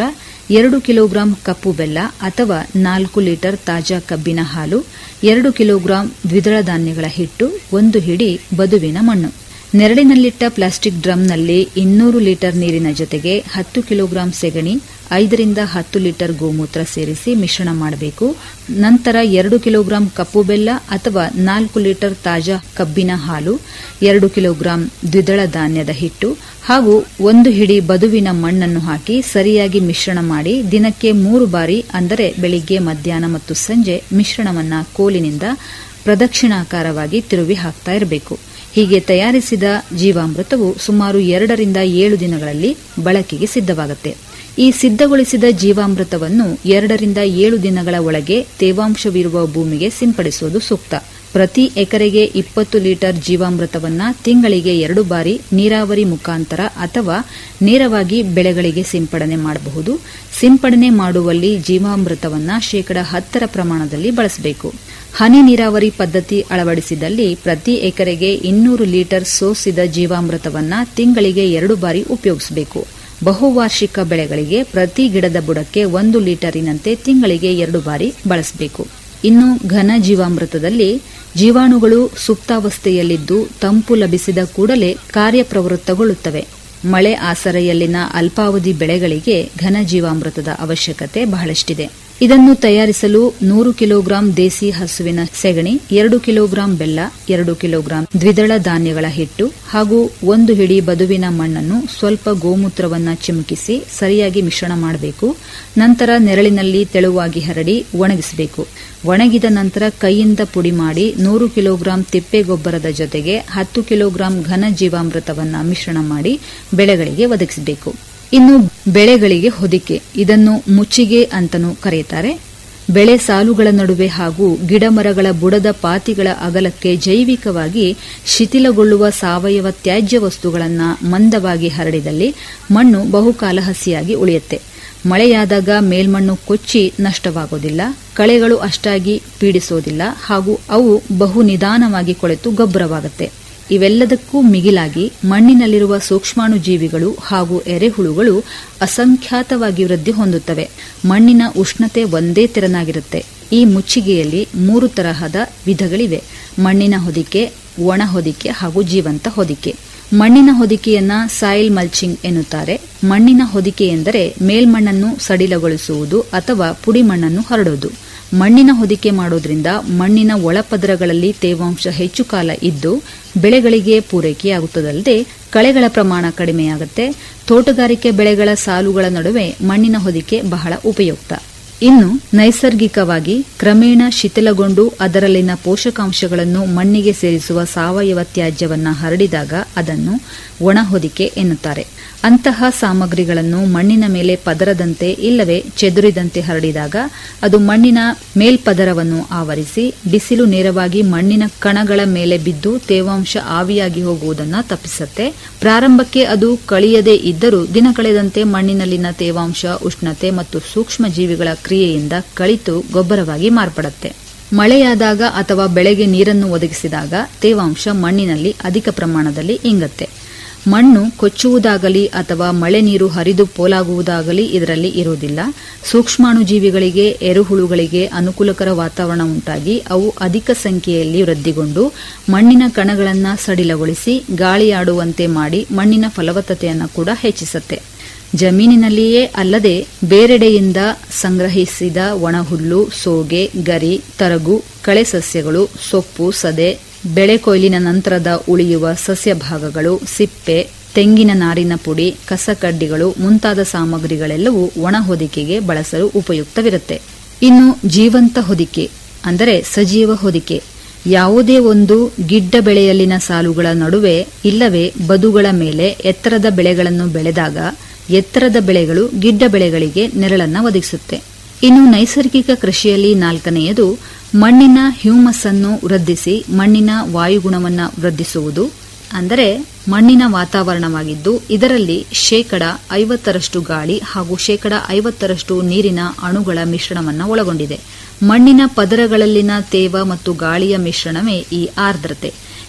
ಎರಡು ಕಿಲೋಗ್ರಾಂ ಕಪ್ಪು ಬೆಲ್ಲ ಅಥವಾ ನಾಲ್ಕು ಲೀಟರ್ ತಾಜಾ ಕಬ್ಬಿನ ಹಾಲು ಎರಡು ಕಿಲೋಗ್ರಾಂ ದ್ವಿದಳ ಧಾನ್ಯಗಳ ಹಿಟ್ಟು ಒಂದು ಹಿಡಿ ಬದುವಿನ ಮಣ್ಣು ನೆರಳಿನಲ್ಲಿಟ್ಟ ಪ್ಲಾಸ್ಟಿಕ್ ಡ್ರಮ್ನಲ್ಲಿ ಇನ್ನೂರು ಲೀಟರ್ ನೀರಿನ ಜೊತೆಗೆ ಹತ್ತು ಕಿಲೋಗ್ರಾಂ ಸೆಗಣಿ ಐದರಿಂದ ಹತ್ತು ಲೀಟರ್ ಗೋಮೂತ್ರ ಸೇರಿಸಿ ಮಿಶ್ರಣ ಮಾಡಬೇಕು ನಂತರ ಎರಡು ಕಿಲೋಗ್ರಾಂ ಕಪ್ಪು ಬೆಲ್ಲ ಅಥವಾ ನಾಲ್ಕು ಲೀಟರ್ ತಾಜಾ ಕಬ್ಬಿನ ಹಾಲು ಎರಡು ಕಿಲೋಗ್ರಾಂ ದ್ವಿದಳ ಧಾನ್ಯದ ಹಿಟ್ಟು ಹಾಗೂ ಒಂದು ಹಿಡಿ ಬದುವಿನ ಮಣ್ಣನ್ನು ಹಾಕಿ ಸರಿಯಾಗಿ ಮಿಶ್ರಣ ಮಾಡಿ ದಿನಕ್ಕೆ ಮೂರು ಬಾರಿ ಅಂದರೆ ಬೆಳಿಗ್ಗೆ ಮಧ್ಯಾಹ್ನ ಮತ್ತು ಸಂಜೆ ಮಿಶ್ರಣವನ್ನ ಕೋಲಿನಿಂದ ಪ್ರದಕ್ಷಿಣಾಕಾರವಾಗಿ ತಿರುವಿ ಹಾಕ್ತಾ ಇರಬೇಕು ಹೀಗೆ ತಯಾರಿಸಿದ ಜೀವಾಮೃತವು ಸುಮಾರು ಎರಡರಿಂದ ಏಳು ದಿನಗಳಲ್ಲಿ ಬಳಕೆಗೆ ಸಿದ್ಧವಾಗುತ್ತೆ ಈ ಸಿದ್ಧಗೊಳಿಸಿದ ಜೀವಾಮೃತವನ್ನು ಎರಡರಿಂದ ಏಳು ದಿನಗಳ ಒಳಗೆ ತೇವಾಂಶವಿರುವ ಭೂಮಿಗೆ ಸಿಂಪಡಿಸುವುದು ಸೂಕ್ತ ಪ್ರತಿ ಎಕರೆಗೆ ಇಪ್ಪತ್ತು ಲೀಟರ್ ಜೀವಾಮೃತವನ್ನ ತಿಂಗಳಿಗೆ ಎರಡು ಬಾರಿ ನೀರಾವರಿ ಮುಖಾಂತರ ಅಥವಾ ನೇರವಾಗಿ ಬೆಳೆಗಳಿಗೆ ಸಿಂಪಡಣೆ ಮಾಡಬಹುದು ಸಿಂಪಡಣೆ ಮಾಡುವಲ್ಲಿ ಜೀವಾಮೃತವನ್ನ ಶೇಕಡ ಹತ್ತರ ಪ್ರಮಾಣದಲ್ಲಿ ಬಳಸಬೇಕು ಹನಿ ನೀರಾವರಿ ಪದ್ಧತಿ ಅಳವಡಿಸಿದಲ್ಲಿ ಪ್ರತಿ ಎಕರೆಗೆ ಇನ್ನೂರು ಲೀಟರ್ ಸೋಸಿದ ಜೀವಾಮೃತವನ್ನ ತಿಂಗಳಿಗೆ ಎರಡು ಬಾರಿ ಉಪಯೋಗಿಸಬೇಕು ಬಹುವಾರ್ಷಿಕ ಬೆಳೆಗಳಿಗೆ ಪ್ರತಿ ಗಿಡದ ಬುಡಕ್ಕೆ ಒಂದು ಲೀಟರಿನಂತೆ ತಿಂಗಳಿಗೆ ಎರಡು ಬಾರಿ ಬಳಸಬೇಕು ಇನ್ನು ಘನ ಜೀವಾಮೃತದಲ್ಲಿ ಜೀವಾಣುಗಳು ಸುಪ್ತಾವಸ್ಥೆಯಲ್ಲಿದ್ದು ತಂಪು ಲಭಿಸಿದ ಕೂಡಲೇ ಕಾರ್ಯಪ್ರವೃತ್ತಗೊಳ್ಳುತ್ತವೆ ಮಳೆ ಆಸರೆಯಲ್ಲಿನ ಅಲ್ಪಾವಧಿ ಬೆಳೆಗಳಿಗೆ ಘನ ಜೀವಾಮೃತದ ಅವಶ್ಯಕತೆ ಬಹಳಷ್ಟಿದೆ ಇದನ್ನು ತಯಾರಿಸಲು ನೂರು ಕಿಲೋಗ್ರಾಂ ದೇಸಿ ಹಸುವಿನ ಸೆಗಣಿ ಎರಡು ಕಿಲೋಗ್ರಾಂ ಬೆಲ್ಲ ಎರಡು ಕಿಲೋಗ್ರಾಂ ದ್ವಿದಳ ಧಾನ್ಯಗಳ ಹಿಟ್ಟು ಹಾಗೂ ಒಂದು ಹಿಡಿ ಬದುವಿನ ಮಣ್ಣನ್ನು ಸ್ವಲ್ಪ ಗೋಮೂತ್ರವನ್ನ ಚಿಮುಕಿಸಿ ಸರಿಯಾಗಿ ಮಿಶ್ರಣ ಮಾಡಬೇಕು ನಂತರ ನೆರಳಿನಲ್ಲಿ ತೆಳುವಾಗಿ ಹರಡಿ ಒಣಗಿಸಬೇಕು ಒಣಗಿದ ನಂತರ ಕೈಯಿಂದ ಪುಡಿ ಮಾಡಿ ನೂರು ಕಿಲೋಗ್ರಾಂ ತಿಪ್ಪೆ ಗೊಬ್ಬರದ ಜೊತೆಗೆ ಹತ್ತು ಕಿಲೋಗ್ರಾಂ ಘನ ಜೀವಾಮೃತವನ್ನ ಮಿಶ್ರಣ ಮಾಡಿ ಬೆಳೆಗಳಿಗೆ ಒದಗಿಸಬೇಕು ಇನ್ನು ಬೆಳೆಗಳಿಗೆ ಹೊದಿಕೆ ಇದನ್ನು ಮುಚ್ಚಿಗೆ ಅಂತನೂ ಕರೆಯುತ್ತಾರೆ ಬೆಳೆ ಸಾಲುಗಳ ನಡುವೆ ಹಾಗೂ ಗಿಡಮರಗಳ ಬುಡದ ಪಾತಿಗಳ ಅಗಲಕ್ಕೆ ಜೈವಿಕವಾಗಿ ಶಿಥಿಲಗೊಳ್ಳುವ ಸಾವಯವ ತ್ಯಾಜ್ಯ ವಸ್ತುಗಳನ್ನು ಮಂದವಾಗಿ ಹರಡಿದಲ್ಲಿ ಮಣ್ಣು ಬಹುಕಾಲ ಹಸಿಯಾಗಿ ಉಳಿಯುತ್ತೆ ಮಳೆಯಾದಾಗ ಮೇಲ್ಮಣ್ಣು ಕೊಚ್ಚಿ ನಷ್ಟವಾಗೋದಿಲ್ಲ ಕಳೆಗಳು ಅಷ್ಟಾಗಿ ಪೀಡಿಸೋದಿಲ್ಲ ಹಾಗೂ ಅವು ಬಹು ನಿಧಾನವಾಗಿ ಕೊಳೆತು ಗೊಬ್ಬರವಾಗುತ್ತೆ ಇವೆಲ್ಲದಕ್ಕೂ ಮಿಗಿಲಾಗಿ ಮಣ್ಣಿನಲ್ಲಿರುವ ಸೂಕ್ಷ್ಮಾಣು ಜೀವಿಗಳು ಹಾಗೂ ಎರೆಹುಳುಗಳು ಅಸಂಖ್ಯಾತವಾಗಿ ವೃದ್ಧಿ ಹೊಂದುತ್ತವೆ ಮಣ್ಣಿನ ಉಷ್ಣತೆ ಒಂದೇ ತೆರನಾಗಿರುತ್ತೆ ಈ ಮುಚ್ಚಿಗೆಯಲ್ಲಿ ಮೂರು ತರಹದ ವಿಧಗಳಿವೆ ಮಣ್ಣಿನ ಹೊದಿಕೆ ಒಣ ಹೊದಿಕೆ ಹಾಗೂ ಜೀವಂತ ಹೊದಿಕೆ ಮಣ್ಣಿನ ಹೊದಿಕೆಯನ್ನ ಸಾಯಿಲ್ ಮಲ್ಚಿಂಗ್ ಎನ್ನುತ್ತಾರೆ ಮಣ್ಣಿನ ಹೊದಿಕೆ ಎಂದರೆ ಮೇಲ್ಮಣ್ಣನ್ನು ಸಡಿಲಗೊಳಿಸುವುದು ಅಥವಾ ಪುಡಿ ಮಣ್ಣನ್ನು ಹರಡುವುದು ಮಣ್ಣಿನ ಹೊದಿಕೆ ಮಾಡೋದ್ರಿಂದ ಮಣ್ಣಿನ ಒಳಪದರಗಳಲ್ಲಿ ತೇವಾಂಶ ಹೆಚ್ಚು ಕಾಲ ಇದ್ದು ಬೆಳೆಗಳಿಗೆ ಪೂರೈಕೆಯಾಗುತ್ತದಲ್ಲದೆ ಕಳೆಗಳ ಪ್ರಮಾಣ ಕಡಿಮೆಯಾಗುತ್ತೆ ತೋಟಗಾರಿಕೆ ಬೆಳೆಗಳ ಸಾಲುಗಳ ನಡುವೆ ಮಣ್ಣಿನ ಹೊದಿಕೆ ಬಹಳ ಉಪಯುಕ್ತ ಇನ್ನು ನೈಸರ್ಗಿಕವಾಗಿ ಕ್ರಮೇಣ ಶಿಥಿಲಗೊಂಡು ಅದರಲ್ಲಿನ ಪೋಷಕಾಂಶಗಳನ್ನು ಮಣ್ಣಿಗೆ ಸೇರಿಸುವ ಸಾವಯವ ತ್ಯಾಜ್ಯವನ್ನ ಹರಡಿದಾಗ ಅದನ್ನು ಒಣಹೊದಿಕೆ ಎನ್ನುತ್ತಾರೆ ಅಂತಹ ಸಾಮಗ್ರಿಗಳನ್ನು ಮಣ್ಣಿನ ಮೇಲೆ ಪದರದಂತೆ ಇಲ್ಲವೇ ಚೆದುರಿದಂತೆ ಹರಡಿದಾಗ ಅದು ಮಣ್ಣಿನ ಮೇಲ್ಪದರವನ್ನು ಆವರಿಸಿ ಬಿಸಿಲು ನೇರವಾಗಿ ಮಣ್ಣಿನ ಕಣಗಳ ಮೇಲೆ ಬಿದ್ದು ತೇವಾಂಶ ಆವಿಯಾಗಿ ಹೋಗುವುದನ್ನು ತಪ್ಪಿಸುತ್ತೆ ಪ್ರಾರಂಭಕ್ಕೆ ಅದು ಕಳಿಯದೇ ಇದ್ದರೂ ದಿನ ಕಳೆದಂತೆ ಮಣ್ಣಿನಲ್ಲಿನ ತೇವಾಂಶ ಉಷ್ಣತೆ ಮತ್ತು ಸೂಕ್ಷ್ಮ ಜೀವಿಗಳ ಕ್ರಿಯೆಯಿಂದ ಕಳಿತು ಗೊಬ್ಬರವಾಗಿ ಮಾರ್ಪಡುತ್ತೆ ಮಳೆಯಾದಾಗ ಅಥವಾ ಬೆಳೆಗೆ ನೀರನ್ನು ಒದಗಿಸಿದಾಗ ತೇವಾಂಶ ಮಣ್ಣಿನಲ್ಲಿ ಅಧಿಕ ಪ್ರಮಾಣದಲ್ಲಿ ಇಂಗತ್ತೆ ಮಣ್ಣು ಕೊಚ್ಚುವುದಾಗಲಿ ಅಥವಾ ಮಳೆ ನೀರು ಹರಿದು ಪೋಲಾಗುವುದಾಗಲಿ ಇದರಲ್ಲಿ ಇರುವುದಿಲ್ಲ ಸೂಕ್ಷ್ಮಾಣು ಜೀವಿಗಳಿಗೆ ಎರುಹುಳುಗಳಿಗೆ ಅನುಕೂಲಕರ ವಾತಾವರಣ ಉಂಟಾಗಿ ಅವು ಅಧಿಕ ಸಂಖ್ಯೆಯಲ್ಲಿ ವೃದ್ಧಿಗೊಂಡು ಮಣ್ಣಿನ ಕಣಗಳನ್ನು ಸಡಿಲಗೊಳಿಸಿ ಗಾಳಿಯಾಡುವಂತೆ ಮಾಡಿ ಮಣ್ಣಿನ ಫಲವತ್ತತೆಯನ್ನು ಕೂಡ ಹೆಚ್ಚಿಸುತ್ತೆ ಜಮೀನಿನಲ್ಲಿಯೇ ಅಲ್ಲದೆ ಬೇರೆಡೆಯಿಂದ ಸಂಗ್ರಹಿಸಿದ ಒಣಹುಲ್ಲು ಸೋಗೆ ಗರಿ ತರಗು ಕಳೆ ಸಸ್ಯಗಳು ಸೊಪ್ಪು ಸದೆ ಬೆಳೆ ಕೊಯ್ಲಿನ ನಂತರದ ಉಳಿಯುವ ಸಸ್ಯ ಭಾಗಗಳು ಸಿಪ್ಪೆ ತೆಂಗಿನ ನಾರಿನ ಪುಡಿ ಕಸಕಡ್ಡಿಗಳು ಮುಂತಾದ ಸಾಮಗ್ರಿಗಳೆಲ್ಲವೂ ಒಣ ಹೊದಿಕೆಗೆ ಬಳಸಲು ಉಪಯುಕ್ತವಿರುತ್ತೆ ಇನ್ನು ಜೀವಂತ ಹೊದಿಕೆ ಅಂದರೆ ಸಜೀವ ಹೊದಿಕೆ ಯಾವುದೇ ಒಂದು ಗಿಡ್ಡ ಬೆಳೆಯಲ್ಲಿನ ಸಾಲುಗಳ ನಡುವೆ ಇಲ್ಲವೇ ಬದುಗಳ ಮೇಲೆ ಎತ್ತರದ ಬೆಳೆಗಳನ್ನು ಬೆಳೆದಾಗ ಎತ್ತರದ ಬೆಳೆಗಳು ಗಿಡ್ಡ ಬೆಳೆಗಳಿಗೆ ನೆರಳನ್ನು ಒದಗಿಸುತ್ತೆ ಇನ್ನು ನೈಸರ್ಗಿಕ ಕೃಷಿಯಲ್ಲಿ ನಾಲ್ಕನೆಯದು ಮಣ್ಣಿನ ಹ್ಯೂಮಸ್ ಅನ್ನು ವೃದ್ಧಿಸಿ ಮಣ್ಣಿನ ವಾಯುಗುಣವನ್ನು ವೃದ್ಧಿಸುವುದು ಅಂದರೆ ಮಣ್ಣಿನ ವಾತಾವರಣವಾಗಿದ್ದು ಇದರಲ್ಲಿ ಶೇಕಡ ಐವತ್ತರಷ್ಟು ಗಾಳಿ ಹಾಗೂ ಶೇಕಡ ಐವತ್ತರಷ್ಟು ನೀರಿನ ಅಣುಗಳ ಮಿಶ್ರಣವನ್ನು ಒಳಗೊಂಡಿದೆ ಮಣ್ಣಿನ ಪದರಗಳಲ್ಲಿನ ತೇವ ಮತ್ತು ಗಾಳಿಯ ಮಿಶ್ರಣವೇ ಈ ಆರ್ದ್ರತೆ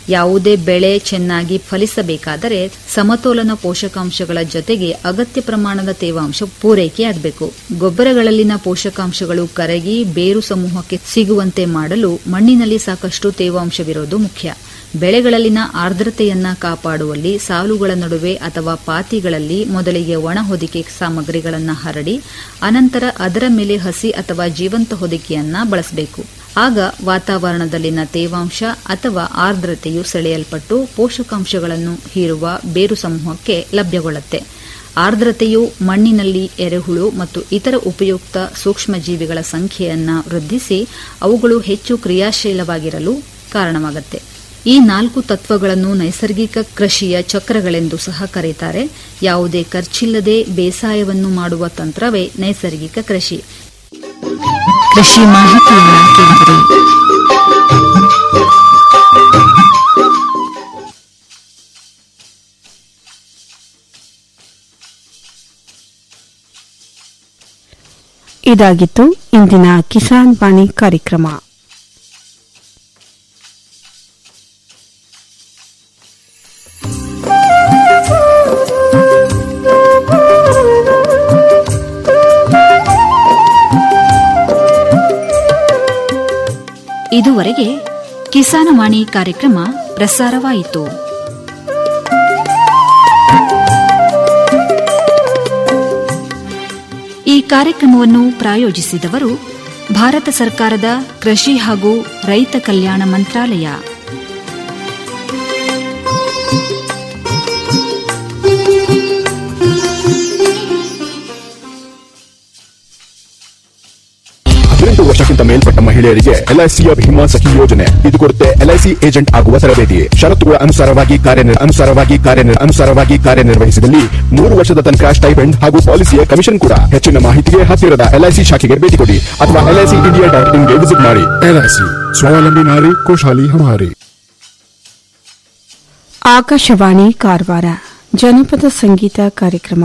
ಯಾವುದೇ ಬೆಳೆ ಚೆನ್ನಾಗಿ ಫಲಿಸಬೇಕಾದರೆ ಸಮತೋಲನ ಪೋಷಕಾಂಶಗಳ ಜೊತೆಗೆ ಅಗತ್ಯ ಪ್ರಮಾಣದ ತೇವಾಂಶ ಪೂರೈಕೆಯಾಗಬೇಕು ಗೊಬ್ಬರಗಳಲ್ಲಿನ ಪೋಷಕಾಂಶಗಳು ಕರಗಿ ಬೇರು ಸಮೂಹಕ್ಕೆ ಸಿಗುವಂತೆ ಮಾಡಲು ಮಣ್ಣಿನಲ್ಲಿ ಸಾಕಷ್ಟು ತೇವಾಂಶವಿರೋದು ಮುಖ್ಯ ಬೆಳೆಗಳಲ್ಲಿನ ಆರ್ದ್ರತೆಯನ್ನ ಕಾಪಾಡುವಲ್ಲಿ ಸಾಲುಗಳ ನಡುವೆ ಅಥವಾ ಪಾತಿಗಳಲ್ಲಿ ಮೊದಲಿಗೆ ಒಣ ಹೊದಿಕೆ ಸಾಮಗ್ರಿಗಳನ್ನು ಹರಡಿ ಅನಂತರ ಅದರ ಮೇಲೆ ಹಸಿ ಅಥವಾ ಜೀವಂತ ಹೊದಿಕೆಯನ್ನ ಬಳಸಬೇಕು ಆಗ ವಾತಾವರಣದಲ್ಲಿನ ತೇವಾಂಶ ಅಥವಾ ಆರ್ದ್ರತೆಯು ಸೆಳೆಯಲ್ಪಟ್ಟು ಪೋಷಕಾಂಶಗಳನ್ನು ಹೀರುವ ಬೇರು ಸಮೂಹಕ್ಕೆ ಲಭ್ಯಗೊಳ್ಳುತ್ತೆ ಆರ್ದ್ರತೆಯು ಮಣ್ಣಿನಲ್ಲಿ ಎರೆಹುಳು ಮತ್ತು ಇತರ ಉಪಯುಕ್ತ ಸೂಕ್ಷ್ಮಜೀವಿಗಳ ಸಂಖ್ಯೆಯನ್ನ ವೃದ್ಧಿಸಿ ಅವುಗಳು ಹೆಚ್ಚು ಕ್ರಿಯಾಶೀಲವಾಗಿರಲು ಕಾರಣವಾಗುತ್ತೆ ಈ ನಾಲ್ಕು ತತ್ವಗಳನ್ನು ನೈಸರ್ಗಿಕ ಕೃಷಿಯ ಚಕ್ರಗಳೆಂದು ಸಹ ಕರೆಯುತ್ತಾರೆ ಯಾವುದೇ ಖರ್ಚಿಲ್ಲದೆ ಬೇಸಾಯವನ್ನು ಮಾಡುವ ತಂತ್ರವೇ ನೈಸರ್ಗಿಕ ಕೃಷಿ ಕೃಷಿ ಮಾಹಿತಿಯನ್ನ ಕೇಳಿದಿರಿ ಇದಾಗಿತ್ತು ಇಂದಿನ ಕಿಸಾನ್ ವಾಣಿ ಕಾರ್ಯಕ್ರಮ ಇದುವರೆಗೆ ಕಿಸಾನವಾಣಿ ಕಾರ್ಯಕ್ರಮ ಪ್ರಸಾರವಾಯಿತು ಈ ಕಾರ್ಯಕ್ರಮವನ್ನು ಪ್ರಾಯೋಜಿಸಿದವರು ಭಾರತ ಸರ್ಕಾರದ ಕೃಷಿ ಹಾಗೂ ರೈತ ಕಲ್ಯಾಣ ಮಂತ್ರಾಲಯ ಹದಿನೆಂಟು ವರ್ಷಕ್ಕಿಂತ ಮೇಲ್ಪಟ್ಟ ಮಹಿಳೆಯರಿಗೆ ಎಲ್ಐಸಿಯ ಭೀಮಾ ಸಖಿ ಯೋಜನೆ ಇದು ಕೊಡುತ್ತೆ ಎಲ್ಐಸಿ ಏಜೆಂಟ್ ಆಗುವ ತರಬೇತಿ ಷರತ್ತುಗಳ ಅನುಸಾರವಾಗಿ ಕಾರ್ಯನಿರ್ ಅನುಸಾರವಾಗಿ ಕಾರ್ಯನಿರ್ ಅನುಸಾರವಾಗಿ ಕಾರ್ಯನಿರ್ವಹಿಸಿದಲ್ಲಿ ಮೂರು ವರ್ಷದ ತನಕ ಸ್ಟೈಪೆಂಡ್ ಹಾಗೂ ಪಾಲಿಸಿಯ ಕಮಿಷನ್ ಕೂಡ ಹೆಚ್ಚಿನ ಮಾಹಿತಿಗೆ ಹತ್ತಿರದ ಎಲ್ಐಸಿ ಶಾಖೆಗೆ ಭೇಟಿ ಕೊಡಿ ಅಥವಾ ಎಲ್ಐಸಿ ಇಂಡಿಯಾ ಡಾಟ್ ಇನ್ಗೆ ವಿಸಿಟ್ ಮಾಡಿ ಎಲ್ಐಸಿ ಸ್ವಾವಲಂಬಿ ನಾರಿ ಖುಷಾಲಿ ಹಮಾರಿ ಆಕಾಶವಾಣಿ ಕಾರವಾರ ಜನಪದ ಸಂಗೀತ ಕಾರ್ಯಕ್ರಮ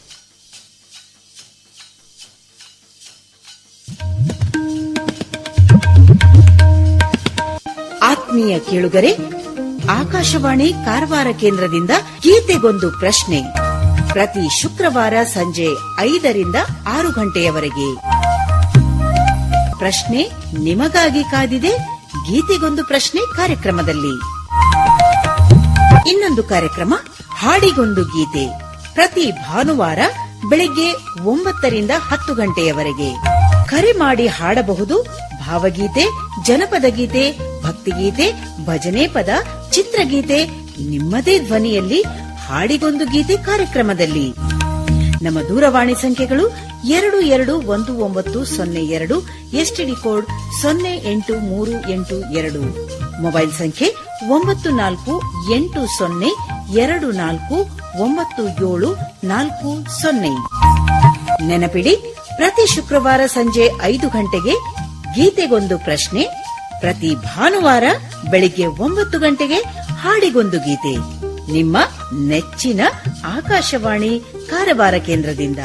ಆತ್ಮೀಯ ಕೇಳುಗರೆ ಆಕಾಶವಾಣಿ ಕಾರವಾರ ಕೇಂದ್ರದಿಂದ ಗೀತೆಗೊಂದು ಪ್ರಶ್ನೆ ಪ್ರತಿ ಶುಕ್ರವಾರ ಸಂಜೆ ಐದರಿಂದ ಆರು ಗಂಟೆಯವರೆಗೆ ಪ್ರಶ್ನೆ ನಿಮಗಾಗಿ ಕಾದಿದೆ ಗೀತೆಗೊಂದು ಪ್ರಶ್ನೆ ಕಾರ್ಯಕ್ರಮದಲ್ಲಿ ಇನ್ನೊಂದು ಕಾರ್ಯಕ್ರಮ ಹಾಡಿಗೊಂದು ಗೀತೆ ಪ್ರತಿ ಭಾನುವಾರ ಬೆಳಿಗ್ಗೆ ಒಂಬತ್ತರಿಂದ ಹತ್ತು ಗಂಟೆಯವರೆಗೆ ಕರೆ ಮಾಡಿ ಹಾಡಬಹುದು ಭಾವಗೀತೆ ಜನಪದ ಗೀತೆ ಭಕ್ತಿಗೀತೆ ಭಜನೆ ಪದ ಚಿತ್ರಗೀತೆ ನಿಮ್ಮದೇ ಧ್ವನಿಯಲ್ಲಿ ಹಾಡಿಗೊಂದು ಗೀತೆ ಕಾರ್ಯಕ್ರಮದಲ್ಲಿ ನಮ್ಮ ದೂರವಾಣಿ ಸಂಖ್ಯೆಗಳು ಎರಡು ಎರಡು ಒಂದು ಒಂಬತ್ತು ಸೊನ್ನೆ ಎರಡು ಎಸ್ಟಿಡಿ ಕೋಡ್ ಸೊನ್ನೆ ಎಂಟು ಮೂರು ಎಂಟು ಎರಡು ಮೊಬೈಲ್ ಸಂಖ್ಯೆ ಒಂಬತ್ತು ನಾಲ್ಕು ಎಂಟು ಸೊನ್ನೆ ಎರಡು ನಾಲ್ಕು ಒಂಬತ್ತು ಏಳು ನಾಲ್ಕು ಸೊನ್ನೆ ನೆನಪಿಡಿ ಪ್ರತಿ ಶುಕ್ರವಾರ ಸಂಜೆ ಐದು ಗಂಟೆಗೆ ಗೀತೆಗೊಂದು ಪ್ರಶ್ನೆ ಪ್ರತಿ ಭಾನುವಾರ ಬೆಳಿಗ್ಗೆ ಒಂಬತ್ತು ಗಂಟೆಗೆ ಹಾಡಿಗೊಂದು ಗೀತೆ ನಿಮ್ಮ ನೆಚ್ಚಿನ ಆಕಾಶವಾಣಿ ಕಾರವಾರ ಕೇಂದ್ರದಿಂದ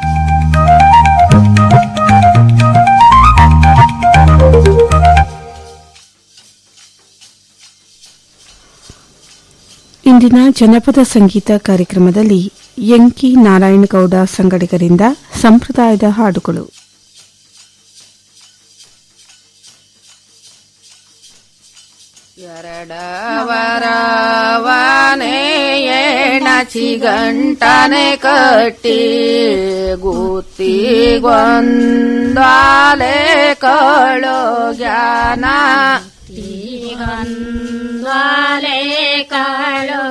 ಇಂದಿನ ಜನಪದ ಸಂಗೀತ ಕಾರ್ಯಕ್ರಮದಲ್ಲಿ ಎಂಕಿ ನಾರಾಯಣಗೌಡ ಸಂಗಡಿಗರಿಂದ ಸಂಪ್ರದಾಯದ ಹಾಡುಗಳು ಎರಡವರವನೆ ಎಣಚಿ ಗಂಟನೆ ಕಟ್ಟಿ ಗುತ್ತಿಗೊಂದಾಲೆ ಕಳೋ ಜ್ಞಾನ ಗೊಂದ್ವಾಲೆ ಕಾಳೋ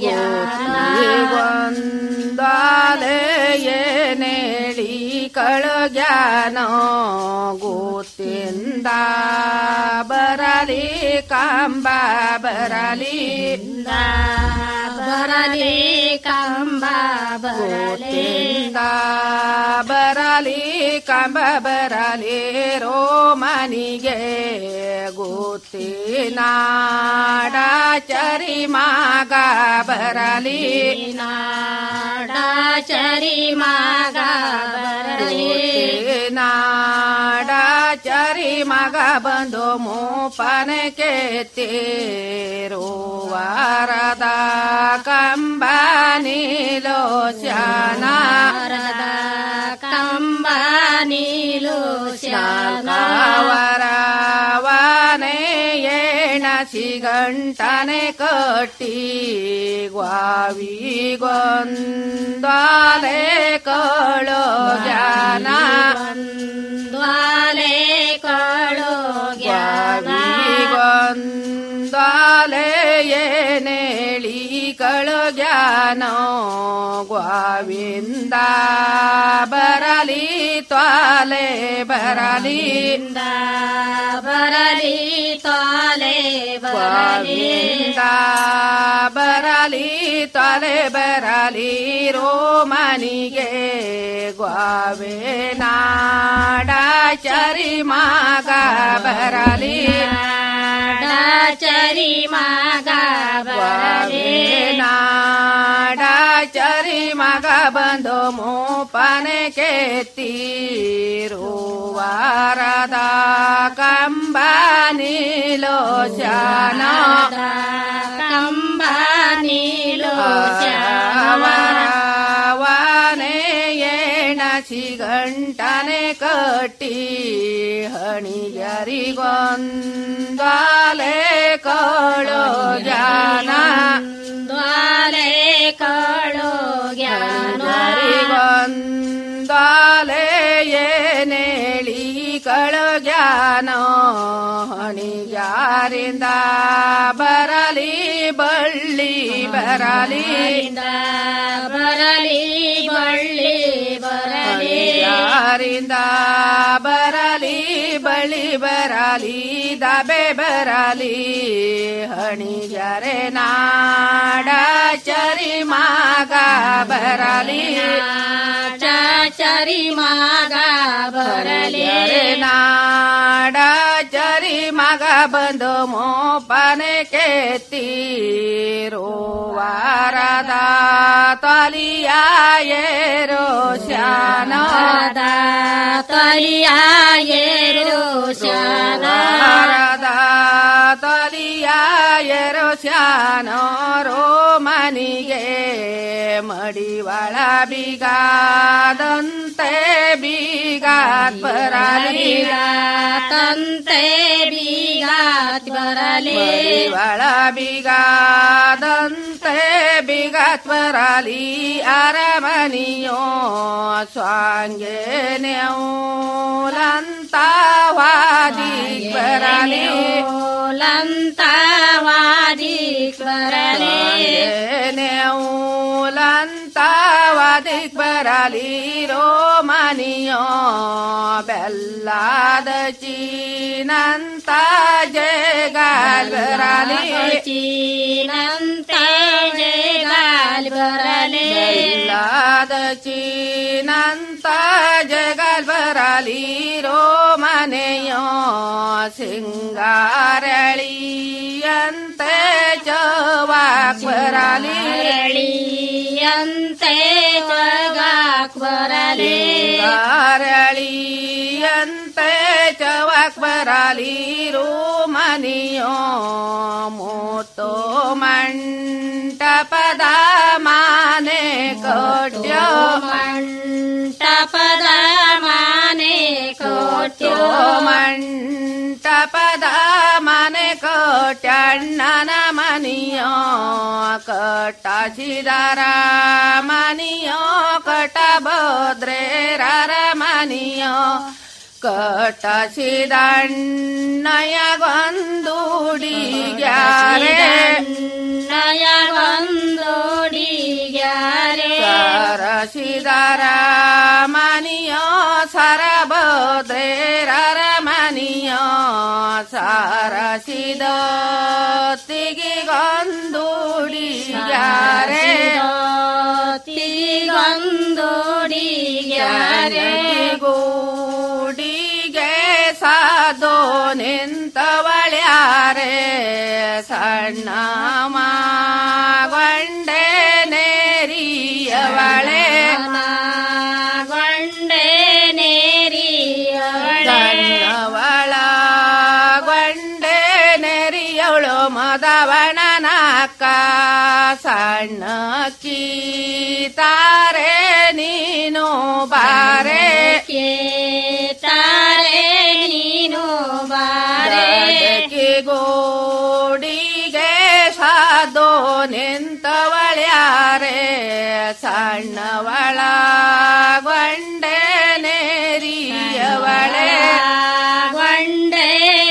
ಗೊಂದಾಲೆ ಏನೇಳಿ ಕಳೋ ಜ್ಞಾನ ಗೊತ್ತಿಂದ ಬರಲಿ ಕಂಬ ಬರಲಿ ಬರಲಿ ಕಂಬ ಬರಲಿ ಬರಲಿ ಕಂಬ ಬರಲಿ ರೋಮನಿಗೆ ಗೊತ್ತಿನಾಡ ಚರಿ ಮಾಗ ಬರಲಿ ಚರಿ ಮಗ ಬರಲಿ ನಾಡ ಚರಿ ಮಗ ಬಂದು ಮೂಪನೆ ಕೆತ್ತೇರು ವಾರದ ಕಂಬ ನೀಲೋಚನ ಕಂಬ ನೀಲು ವರವನೆ ಏಣಸಿ ಗಂಟನೆ ಕಟ್ಟಿ ಗ್ವಾವಿ ಗೊಂದಾಲೆ ಕಳೋ ಜಾನ ದ್ವಾಲೆ ಕಳೋ ಗೊಂದಾಲೆ ಏನೇಳಿ ಕಳೋ ಜ್ಞಾನ ಗ್ವಾವಿಂದ ಬರಲಿ ತ್ವಾಲೆ ಬರಲಿ ಬರಲಿ ತಾಲೆ ಬರಲಿ ಗೋವಿಂದ ಬರಲಿ ತೊಲೆ ಬರಲಿ ರೋಮನಿಗೆ ಗ್ವಾವೆ ನಾಡ ಚರಿ ಮಗ ಬರಲಿ ಚರಿ ಮಗ ಬರಲಿ ನಾಡ ಚರಿ ಮಗ ಬಂದು ಮೂಪನೆ ಕೆತ್ತಿರು ವಾರದ ಕಂಬ ನೀಲೋಚನ ಕಂಬ ನೀಲು ವರವನೆ ಏಣಸಿ ಗಂಟನೆ ಕಟ್ಟಿ ಹಣಿಯರಿಗೊಂದಾಲೆ ಕಳೋ ಜಾನ ದ್ವಾಲೆ ಕಳೋ ಹಣಿಯರಿಗೊಂದಾಲೆ ಏನೇಳಿ ಕಳೋ ಜ್ಞಾನ ಹಣಿಯಾರಿಂದ ಬರಲಿ ಬಳ್ಳಿ ಬರಲಿ ಬರಲಿ ಬಳ್ಳಿ ಬರಲಿ ಯಾರಿಂದ ಬರಲಿ ಬಳಿ ಬರಲಿ ದಬೆ ಬರಲಿ ಹಣಿಯರೆ ನಾಡ ಚರಿ ಮಗ ಬರಲಿ ಚರಿ ಮಗ ಬರಲಿ ಹಣಿಯರೆ ನಾಡ ಚರಿ ಮಗ ಬಂದು ಮೋಪನೆ ಕೆತ್ತಿರೋ ವಾರದ ತಲಿಯ ಏರೋ ಶಾನ ತಲಿಯ ಏರು ಶಾನ ವಾರದ ತಲಿಯ ಏರೋ ಶಾನ ರೋ ಮನಿಗೆ ಮಡಿವಳ ಬಿಗಾದಂತೆ ಬೀಗಾತ್ ಬರಲಿ ತಂತೆ ಬೀಗಾತ್ ಬರಲಿ ಮಡಿವಳ ಬಿಗಾದಂತೆ ಬಿಗಾತ್ ಬರಲಿ ಅರಮನಿಯೋ ಸ್ವಾಂಗೆ ನೆಲಂತ ವಾದಿ ಬರಲಿ ಲಂತವಾದಿ ಬರಲಿ ನೆಲಂತ ವಾದಿಕ್ ಬರಲಿ ರೋ ಮನಿಯೋ ಬೆಲ್ಲದ ಚೀನಂತ ಜಯಗಾಲ್ ಬರಲಿ ಚೀನಂತ ಜಗಾಲ್ ಬರಲಿ ಬೆಲ್ಲದ ಚೀನಂತ ಜಗಲ್ ಬರಲಿ ರೋ ಮನೆಯೋ ಸಿಂಗಾರಳಿಯಂತೆ ಜವಾಕ್ ಬರಲಿ ಅಂತೆ ಜಗಾಕ್ ಬರಲಿ ಸಿಂಗಾರಳಿಯಂತೆ ಜವಾಕ್ ಬರಲಿ ರೋ ಮನೆಯೋ ಮೂತೋ ಮಂಟಪದ ಮಾನೆ ಕೊಟ್ಯೋ ಮಂಟಪದ ಮಾನೆ ಕೋಟ್ಯೋ ಮಂಟಪದ ಮನೆ ಕೋಟ್ಯಣ್ಣನ ಮನಿಯೋ ಕಟ್ಟಾಚಿದರ ಮನಿಯೋ ಕಟಬೋದ್ರೇರರ ಮನಿಯೋ ಕಟ್ಟಾಚಿದಣ್ಣಯಗೊಂದುಡಿಗ್ಯಾರೆ ನಯಗೊಂದೋಡಿಗ್ಯಾರೆ ಸರಸಿದರ ಮನಿಯೋ ಸರಬೋದ್ರೇರರ ಮನಿಯೋ ಸಾರಸಿದ ತಿಗಿಗೊಂದುಡಿಗ್ಯಾರೆ ತಿಗೊಂದೋಡಿಗ್ಯಾರೆ ಗೂಡಿಗೆ ಸಾದೋ ನಿಂತವಳ್ಯಾರೆ ಸಣ್ಣ ಮಾಗೊಂಡೆ ನೇರಿಯವಳೆ ಗೊಂಡೆ ನೇರಿಯವಳೆ ಸಣ್ಣವಳ ಸಣ್ಣಕ್ಕಿ ತಾರೆ ನೀನು ಬಾರೆ ತಾರೆ ನೀನು ಬಾರೆ ಗಡಗಿ ಗೋಡಿಗೆ ಸಾದೋ ನಿಂತವಳ್ಯಾರೆ ಸಣ್ಣವಳ ಗೊಂಡೆ ನೇರಿಯವಳೆ ಗೊಂಡೆ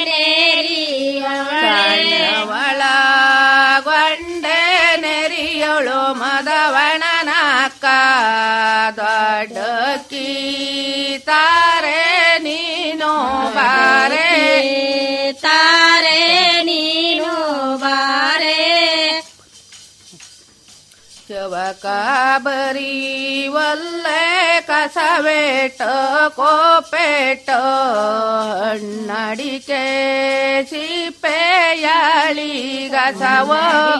ಸಣ್ಣವಳ ಗೊಂಡೆ ನೆರಿಯಳು ಮದವಣನಕ್ಕ ದೊಡ್ಡಕ್ಕಿ ತಾರೆ ನೀನು ಬಾರೆ ತಾರೆ ನೀನು ಬಾರೆ ಚವಕ ಬರಿ ಒಲ್ಲೆ ಕಸವೇಟ ಕೋಪೇಟ ಹಣ್ಣಡಿಕೆ ಸಿಪ್ಪೆಯಾಳಿ ಗಸವ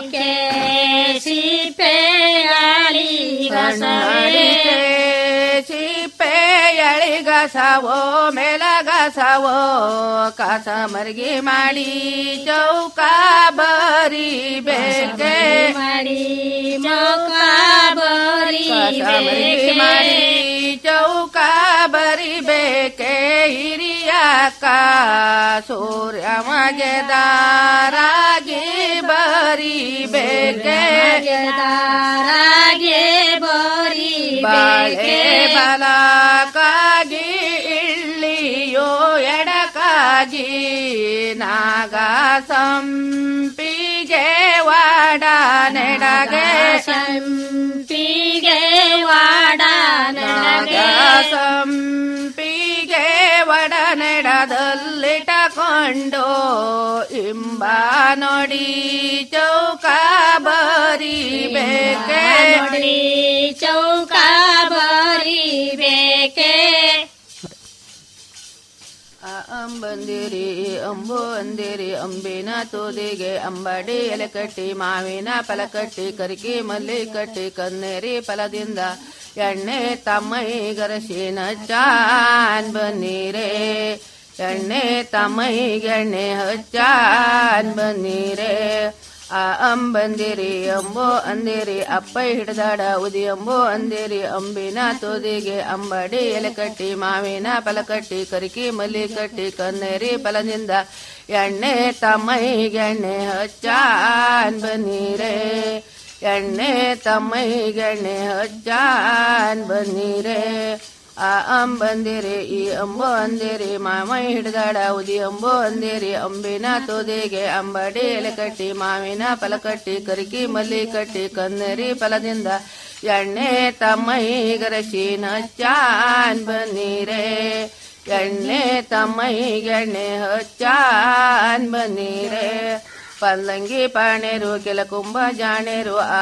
ಸಿಪ್ಪೆಯಾಳಿ ಕಣ್ಣಡಿಕೆ ಸಿಪ್ಪೆಯಳಿ ಗಸವೋ ಮೇಲಗಸವೋ ಕಸ ಮರ್ಗಿ ಮಾಡಿ ಚೌಕ ಬರಿ ಬೇಕೆ ಮಾಡಿ ಮೌಕ ಬರಿ ಕಸ ಮರ್ಗಿ ಮಾಡಿ ಚೌಕ ಬರಿ ಬೇಕೆ ಹಿರಿಯಕ್ಕ ಸೂರ್ಯ ಮಗೆ ದಾರಾಗಿ ಬರಿ ಬೇಕೆ ದಾರಾಗೆ ಬರಿ ಬಾಳೆ ಬಲಕಾಗಿ ಇಳ್ಳಿಯೋ ಎಡಕಾಗಿ ನಾಗ ಸಂಪಿಗೆ ವಾಡ ನೆಡಗೆ ಸಂಪಿಗೆ ವಾಡ ನಾಗ ಸಂಪಿಗೆ ವಡ ನೆಡದಲ್ಲಿಟಕೊಂಡು ಇಂಬ ನೋಡಿ ಚೌಕ ಬರಿ ಬೇಕೆ ನೋಡಿ ಚೌಕ ಬರಿ ಬೇಕೆ ಆ ಅಂಬಂದಿರಿ ಅಂಬು ಅಂದಿರಿ ಅಂಬಿನ ತೋದಿಗೆ ಅಂಬಡಿ ಎಲೆ ಕಟ್ಟಿ ಮಾವಿನ ಫಲ ಕಟ್ಟಿ ಕರಿಕಿ ಮಲ್ಲಿ ಕಟ್ಟಿ ಕನ್ನೇರಿ ಫಲದಿಂದ ಎಣ್ಣೆ ತಮ್ಮೈ ಗರಸಿನ ಚಾನ್ ಬನ್ನೀರೆ ಎಣ್ಣೆ ತಮ್ಮೈ ಎಣ್ಣೆ ಹಚ್ಚಾನ್ ಬನ್ನೀರೆ ಆ ಅಂಬಂದಿರಿ ಅಂಬೋ ಅಂದಿರಿ ಅಪ್ಪೈ ಹಿಡ್ದಾಡ ಉದಿ ಅಂಬೋ ಅಂದಿರಿ ಅಂಬಿನ ತೋದಿಗೆ ಅಂಬಡಿ ಎಲೆ ಕಟ್ಟಿ ಮಾವಿನ ಫಲ ಕಟ್ಟಿ ಕರಿಕಿ ಮಲ್ಲಿ ಕಟ್ಟಿ ಕನ್ನೇರಿ ಫಲದಿಂದ ಎಣ್ಣೆ ತಮ್ಮೈ ಎಣ್ಣೆ ಹಚ್ಚಾನ್ ಬನ್ನೀರೆ ಎಣ್ಣೆ ತಮ್ಮೈ ಎಣ್ಣೆ ಹಚ್ಚಾನ್ ಬನ್ನೀರೆ ಆ ಅಂಬಂದಿರಿ ಈ ಅಂಬೋ ಅಂದಿರಿ ಮಾಮೈ ಹಿಡ್ದಾಡ ಉದಿ ಅಂಬೋ ಅಂದಿರಿ ಅಂಬಿನ ತೋದಿಗೆ ಅಂಬಡಿ ಎಲೆ ಕಟ್ಟಿ ಮಾವಿನ ಫಲ ಕಟ್ಟಿ ಕರಿಕಿ ಮಲ್ಲಿ ಕಟ್ಟಿ ಕನ್ನರಿ ಫಲದಿಂದ ಎಣ್ಣೆ ತಮ್ಮೈ ಗರಸಿನ ಚಾನ್ ಬನ್ನೀರೆ ಎಣ್ಣೆ ತಮ್ಮೈ ಎಣ್ಣೆ ಹಚ್ಚಾನ್ ಬನ್ನೀರೆ ಪಲ್ಲಂಗಿ ಪಾಣೇರು ಕೆಲ ಕುಂಭ ಜಾಣೇರು